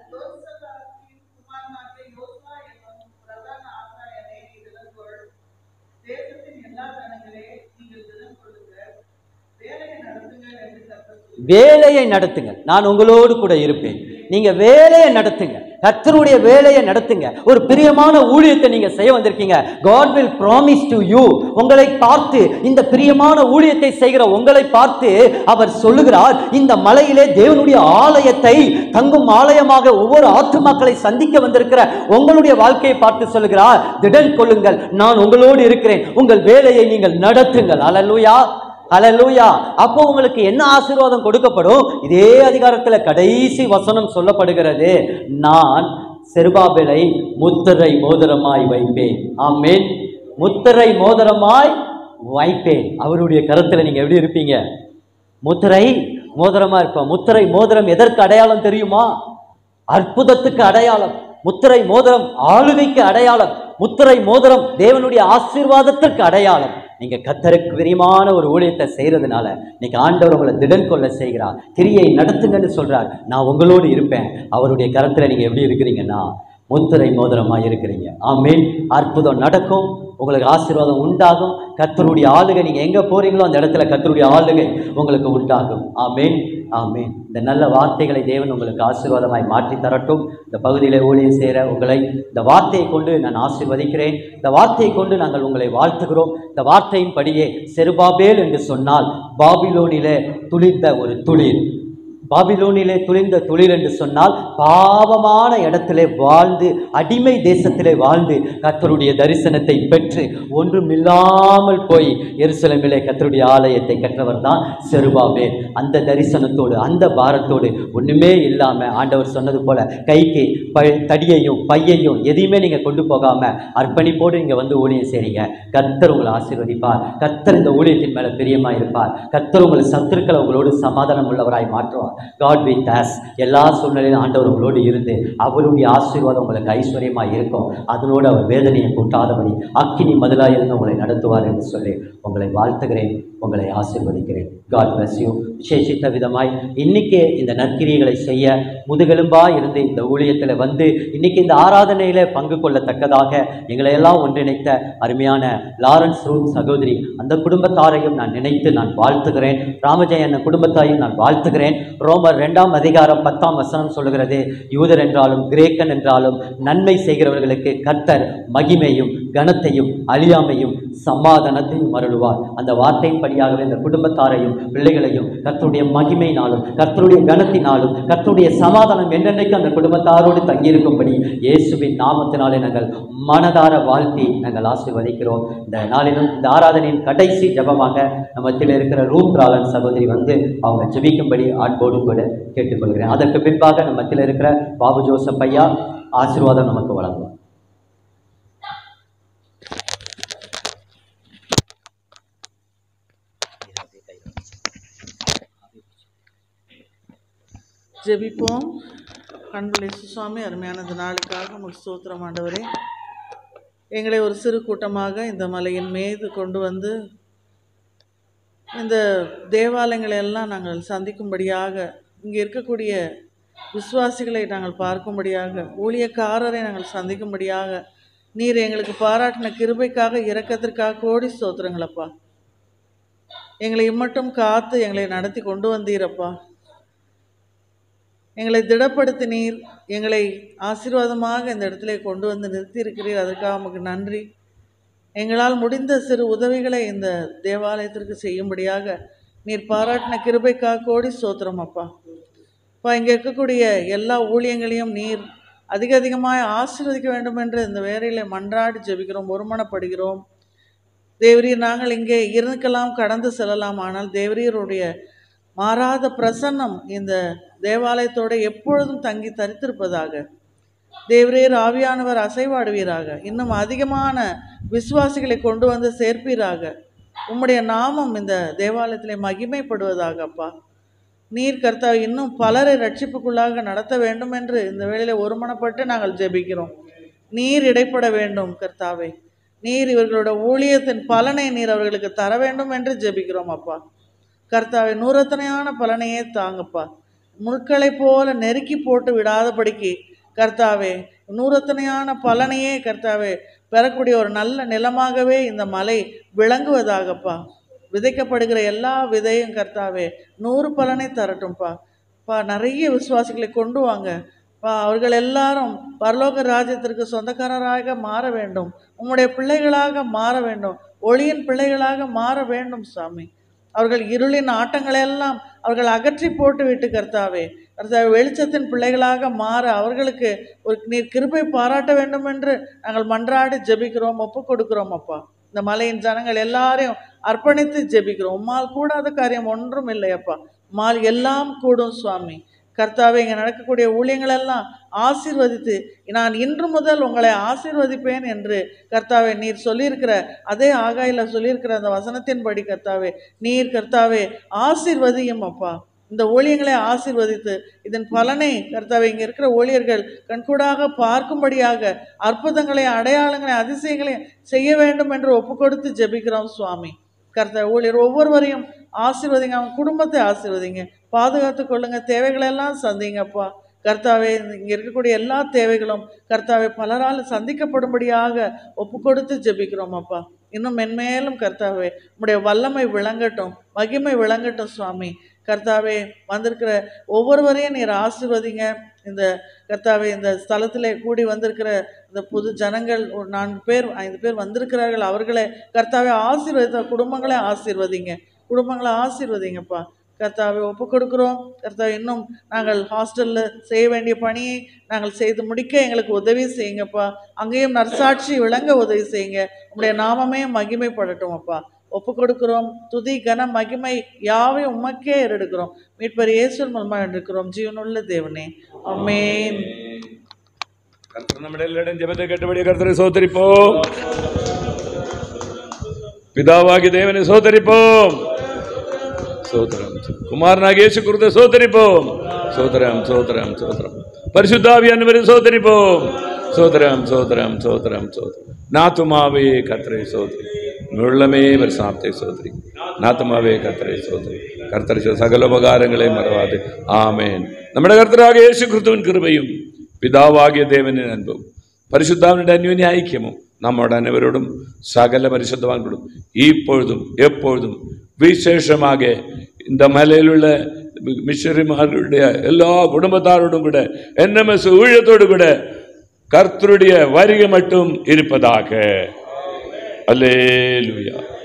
யோசபாத்தின் குமாரனாகிய யோசுவா என்னும் பிரதான ஆசாரியனே நீ திடன் கொள். தேசத்தின் எல்லா ஜனங்களே நீங்கள் திடன் கொள்ளுங்கள் வேலையை நடத்துங்கள் என்று கர்த்தர் சொல்கிறார். வேலையை நடத்துங்க நான் உங்களோடு கூட இருப்பேன் நீங்க வேலையை நடத்துங்க கர்த்தருடைய வேலையை நடத்துங்க ஒரு பிரியமான ஊழியத்தை நீங்க செய்ய வந்திருக்கீங்க God will promise to you உங்களை பார்த்து இந்த பிரியமான ஊழியத்தை செய்கிற உங்களை பார்த்து அவர் சொல்லுகிறார் இந்த மலையிலே தேவனுடைய ஆலயத்தை தங்கும் ஆலயமாக ஒவ்வொரு ஆத்துமாக்களை சந்திக்க வந்திருக்கிற உங்களுடைய வாழ்க்கையை பார்த்து சொல்லுகிறார் திடன் கொள்ளுங்கள் நான் உங்களோடு இருக்கிறேன் உங்கள் வேலையை நீங்கள் நடத்துங்கள் அல்லேலூயா ஹalleluya அப்போ உங்களுக்கு என்ன ஆசீர்வாதம் கொடுக்கப்படும் இதே அதிகாரத்துல கடைசி வசனம் சொல்லப்படுகிறது நான் செருபாபேலை முத்திரை மோதிரமாய் வைப்பேன் ஆமென் முத்திரை மோதிரமாய் வைப்பேன் அவருடைய கரத்துல நீங்க எப்படி இருப்பீங்க முத்திரை மோதிரமா இருப்போம் முத்திரை மோதிரம் எதற்கு அடையாளம் தெரியுமா அற்புதத்துக்கு அடையாளம் முத்திரை மோதிரம் ஆளுகைக்கு அடையாளம் முத்திரை மோதிரம் தேவனுடைய ஆசீர்வாதத்திற்கு அடையாளம் நீங்க கத்தருக்கு பிரியமான ஒரு ஊழியத்தை செய்யறதுனால இன்னைக்கு ஆண்டவர் உங்களை திடன் கொள்ள செய்கிறார் கிரியை நடத்துங்கன்னு சொல்றார் நான் உங்களோடு இருப்பேன் அவருடைய கரத்துல நீங்க எப்படி இருக்கிறீங்கன்னா முத்திரை மோதிரமா இருக்கிறீங்க ஆமேன் அற்புதம் நடக்கும் உங்களுக்கு ஆசீர்வாதம் உண்டாகும் கத்தருடைய ஆளுகை நீங்க எங்க போறீங்களோ அந்த இடத்துல கத்தருடைய ஆளுகை உங்களுக்கு உண்டாகும் ஆமேன் ஆமேன் இந்த நல்ல வார்த்தைகளை தேவன் உங்களுக்கு ஆசீர்வாதமாய் மாற்றி தரட்டும் இந்த பகுதியில் ஊழியம் செய்கிற உங்களை இந்த வார்த்தையை கொண்டு நான் ஆசீர்வதிக்கிறேன் இந்த வார்த்தையை கொண்டு நாங்கள் உங்களை வாழ்த்துகிறோம் இந்த வார்த்தையின் படியே செருபாபேல் என்று சொன்னால் பாபிலோனிலே துளிர்ந்த ஒரு துளிர் பாபிலோனிலே துளிர்ந்த துளிர் என்று சொன்னால் பாவமான இடத்திலே வாழ்ந்து அடிமை தேசத்திலே வாழ்ந்து கர்த்தருடைய தரிசனத்தை பெற்று ஒன்றுமில்லாமல் போய் எருசலேமிலே கர்த்தருடைய ஆலயத்தை கற்றவர் தான் செருபாபே அந்த தரிசனத்தோடு அந்த பாரத்தோடு ஒண்ணுமே இல்லாம ஆண்டவர் சொன்னது போல கைக்கு ப தடியையும் பையையும் எதையுமே நீங்க கொண்டு போகாம அர்ப்பணிப்போடு நீங்க வந்து ஊழியம் செய்றீங்க கர்த்தர் உங்களை ஆசீர்வதிப்பார் கர்த்தர் இந்த ஊழியத்தின் மேல பிரியமா இருப்பார் கர்த்தர் உங்களை சத்துருக்களை உங்களோடு சமாதானம் உள்ளவராய் மாற்றுவார் காட் வித் us எல்லா சூழ்நிலையிலும் ஆண்டவர் உங்களோடு இருந்து அவருடைய ஆசீர்வாதம் உங்களுக்கு ஐஸ்வர்யமாக இருக்கும் அதனோடு அவர் வேதனையை கூட்டாதபடி அக்கினி மதிலாக இருந்து உங்களை நடத்துவார் என்று சொல்லி உங்களை வாழ்த்துகிறேன் உங்களை ஆசீர்வதிக்கிறேன் காட் bless you விசேஷித்த விதமாய் இன்னைக்கு இந்த நற்கிரியைகளை செய்ய முதுகெலும்பாக இருந்து இந்த ஊழியத்தில் வந்து இன்னைக்கு இந்த ஆராதனையில் பங்கு கொள்ளத்தக்கதாக எங்களை எல்லாம் ஒன்றிணைத்த அருமையான லாரன்ஸ் ரூத் சகோதரி அந்த குடும்பத்தாரையும் நான் நினைத்து நான் வாழ்த்துகிறேன் ராமஜெயன் குடும்பத்தாரையும் நான் வாழ்த்துகிறேன் ரோமர் ரெண்டாம் அதிகாரம் பத்தாம் வசனம் சொல்லுகிறது யூதர் என்றாலும் கிரேக்கன் என்றாலும் நன்மை செய்கிறவர்களுக்கு கர்த்தர் மகிமையும் கனத்தையும் அழியாமையும் சமாதானத்தையும் அருளுவார் அந்த வார்த்தையின்படியாகவே இந்த குடும்பத்தாரையும் பிள்ளைகளையும் கர்த்தருடைய மகிமையினாலும் கர்த்தருடைய கனத்தினாலும் கர்த்தருடைய சமாதானம் என்னென்னைக்கு அந்த குடும்பத்தாரோடு தங்கியிருக்கும்படி இயேசுவின் நாமத்தினாலே நாங்கள் மனதார வாழ்த்தி நாங்கள் ஆசீர்வதிக்கிறோம் இந்த நாளிலும் இந்த ஆராதனையின் கடைசி ஜெபமாக நம்ம மத்தியில் இருக்கிற ரூத் ராலன் சகோதரி வந்து அவங்க ஜெபிக்கும்படி ஆட்போடு கூட கேட்டுக்கொள்கிறேன் அதற்கு பின்பாக நம்ம மத்தியில் இருக்கிற பாபு ஜோசப் ஐயா ஆசீர்வாதம் நமக்கு வழங்குவார் ஜெபிப்போம் கண்புலை சுவாமி அருமையான இந்த நாளுக்காக உங்களுக்கு ஸ்தோத்திரம் ஆண்டவரே எங்களை ஒரு சிறு கூட்டமாக இந்த மலையின் மீது கொண்டு வந்து இந்த தேவாலயங்களை எல்லாம் நாங்கள் சந்திக்கும்படியாக இங்கே இருக்கக்கூடிய விசுவாசிகளை நாங்கள் பார்க்கும்படியாக ஊழியக்காரரை நாங்கள் சந்திக்கும்படியாக நீர் எங்களுக்கு பாராட்டின கிருபைக்காக இரக்கத்திற்காக கோடி ஸ்தோத்திரங்களப்பா எங்களை இம்மட்டும் காத்து எங்களை நடத்தி கொண்டு வந்தீரப்பா எங்களை திடப்படுத்தினீர் எங்களை ஆசீர்வாதமாக இந்த இடத்துல கொண்டு வந்து நிறுத்தி இருக்கிறீர் அதற்காக உமக்கு நன்றி எங்களால் முடிந்த சிறு உதவிகளை இந்த தேவாலயத்திற்கு செய்யும்படியாக நீர் பாராட்டின கிருபைக்காக கோடி ஸ்தோத்திரம் அப்பா அப்பா இங்கே இருக்கக்கூடிய எல்லா ஊழியங்களையும் நீர் அதிக அதிகமாக ஆசீர்வதிக்க வேண்டும் என்று இந்த வேலையில மன்றாடி ஜெபிக்கிறோம் ஒருமனப்படுகிறோம் தேவரீர் நாங்கள் இங்கே இருக்கலாம் கடந்து செல்லலாம் ஆனால் தேவரீருடைய மாறாத பிரசன்னம் இந்த தேவாலயத்தோட எப்பொழுதும் தங்கி தரித்திருப்பதாக தேவரீர் ஆவியானவர் அசைவாடுவீராக இன்னும் அதிகமான விசுவாசிகளை கொண்டு வந்து சேர்ப்பீராக உம்முடைய நாமம் இந்த தேவாலயத்திலே மகிமைப்படுவதாக அப்பா நீர் கர்த்தா இன்னும் பலரை ரட்சிப்புக்குள்ளாக நடத்த வேண்டும் என்று இந்த வேளையில ஒருமனப்பட்டு நாங்கள் ஜெபிக்கிறோம் நீர் இடைப்பட வேண்டும் கர்த்தாவே நீர் இவர்களோட ஊழியத்தின் பலனை நீர் அவர்களுக்கு தர வேண்டும் என்று ஜெபிக்கிறோம் அப்பா கர்த்தாவே நூறத்தனையான பலனையே தாங்கப்பா முட்களை போல நெருக்கி போட்டு விடாதபடிக்கு கர்த்தாவே நூறத்தனையான பலனையே கர்த்தாவே பெறக்கூடிய ஒரு நல்ல நிலமாகவே இந்த மலை விளங்குவதாகப்பா விதைக்கப்படுகிற எல்லா விதையும் கர்த்தாவே நூறு பலனை தரட்டும்ப்பா பா நிறைய விசுவாசிகளை கொண்டு வாங்க பா அவர்கள் எல்லாரும் பரலோக ராஜ்யத்திற்கு சொந்தக்காரராக மாற வேண்டும் உம்முடைய பிள்ளைகளாக மாற வேண்டும் ஒளியின் பிள்ளைகளாக மாற வேண்டும் சாமி அவர்கள் இருளின் ஆட்டங்களெல்லாம் அவர்கள் அகற்றி போட்டு விட்டு கர்த்தாவே கர்த்தாவே வெளிச்சத்தின் பிள்ளைகளாக மாற அவர்களுக்கு ஒரு நீர் கிருபை பாராட்ட வேண்டும் என்று நாங்கள் மன்றாடி ஜெபிக்கிறோம் ஒப்பு கொடுக்கிறோம் அப்பா இந்த மலையின் ஜனங்கள் எல்லாரையும் அர்ப்பணித்து ஜெபிக்கிறோம் உம்மால் கூடாத காரியம் ஒன்றும் இல்லையப்பா உம்மால் எல்லாம் கூடும் சுவாமி கர்த்தாவே இங்கே நடக்கக்கூடிய ஊழியங்கள் எல்லாம் ஆசீர்வதித்து நான் இன்று முதல் உங்களை ஆசீர்வதிப்பேன் என்று கர்த்தாவே நீர் சொல்லியிருக்கிற அதே ஆகாயில சொல்லியிருக்கிற அந்த வசனத்தின்படி கர்த்தாவே நீர் கர்த்தாவே ஆசீர்வதியும் அப்பா இந்த ஊழியங்களை ஆசீர்வதித்து இதன் பலனை கர்த்தாவே இங்கே இருக்கிற ஊழியர்கள் கண்கூடாக பார்க்கும்படியாக அற்புதங்களை அடையாளங்களை அதிசயங்களை செய்ய வேண்டும் என்று ஒப்பு கொடுத்து ஜெபிக்கிறோம் சுவாமி கர்த்தா ஊழியர் ஒவ்வொருவரையும் ஆசீர்வதிங்க அவங்க குடும்பத்தை ஆசீர்வதிங்க பாதுகாத்து கொள்ளுங்க தேவைகளெல்லாம் சந்திங்கப்பா கர்த்தாவே இங்கே இருக்கக்கூடிய எல்லா தேவைகளும் கர்த்தாவே பலரால் சந்திக்கப்படும்படியாக ஒப்பு கொடுத்து ஜெபிக்கிறோம் அப்பா இன்னும் மென்மேலும் கர்த்தாவே உம்முடைய வல்லமை விளங்கட்டும் மகிமை விளங்கட்டும் சுவாமி கர்த்தாவே வந்திருக்கிற ஒவ்வொருவரையும் நீர் ஆசீர்வதிங்க இந்த கர்த்தாவே இந்த ஸ்தலத்தில் கூடி வந்திருக்கிற இந்த புது ஜனங்கள் ஒரு நான்கு பேர் ஐந்து பேர் வந்திருக்கிறார்கள் அவர்களை கர்த்தாவே ஆசீர்வதித்த குடும்பங்களை ஆசீர்வதிங்க குடும்பங்களை ஆசீர்வதிங்கப்பா கர்த்தாவை ஒப்பு கொடுக்குறோம் கர்த்தாவை இன்னும் நாங்கள் ஹாஸ்டலில் செய்ய வேண்டிய பணியை நாங்கள் செய்து முடிக்க எங்களுக்கு உதவி செய்யுங்கப்பா அங்கேயும் நற்சாட்சி விளங்க உதவி செய்யுங்க உங்களுடைய நாமமே மகிமைப்படட்டும் அப்பா ஒப்பு கொடுக்கிறோம் துதி கன மகிமை யாவை உமக்கே ஏறெடுக்கிறோம் மீட்பர் இயேசுவின் மூலமாக எடுக்கிறோம் ஜீவனுள்ள தேவனே அமேன் கர்த்தர் നമ്മുടെ എല്ലാവരുടെയും ജപത്തെ കേട്ടപടിയെ കർത്തരെ സോത്തരിപ്പോം പിതാവാകി ദേവനെ സോത്തരിപ്പോം സോത്രം കുമാരനാകി യേശു കുറുതെ സോത്തരിപ്പോം സോത്രം സോത്രം സോത്രം പരിശുദ്ധാവി അന്നുവരെ സോത്തരിപ്പോം സോത്രം സോത്രം സോത്രം സോത്രം നാത്തുമാവേ കർത്തരെ സോത്രി വെള്ളമേ പരിസാപ്തെ സോത്രി നാത്തുമാവേ കർത്തരെ സോത്രി കർത്തര സകല ഉപകാരങ്ങളെ മറവാതെ ആമേൻ നമ്മുടെ കർത്തരാകെ യേശു ക്രിസ്തുവിൻ കൃപയും പിതാവാകിയ ദേവന്റെ അൻപും പരിശുദ്ധാവിനുടെ അന്യോന്യ ഐക്യമും നമ്മുടെ അനവരോടും സകല പരിശുദ്ധവാൻകളും இப்பொழுதும் எப்பொழுதும் விசேஷமாக இந்த மலையிலுள்ள மிஷரிமார்களுடைய எல்லா குடும்பத்தாரோடும் கூட என்எம்எஸ் ஊழியத்தோடு கூட கர்த்தருடைய வருகை மட்டும் இருப்பதாக அல்லேலூயா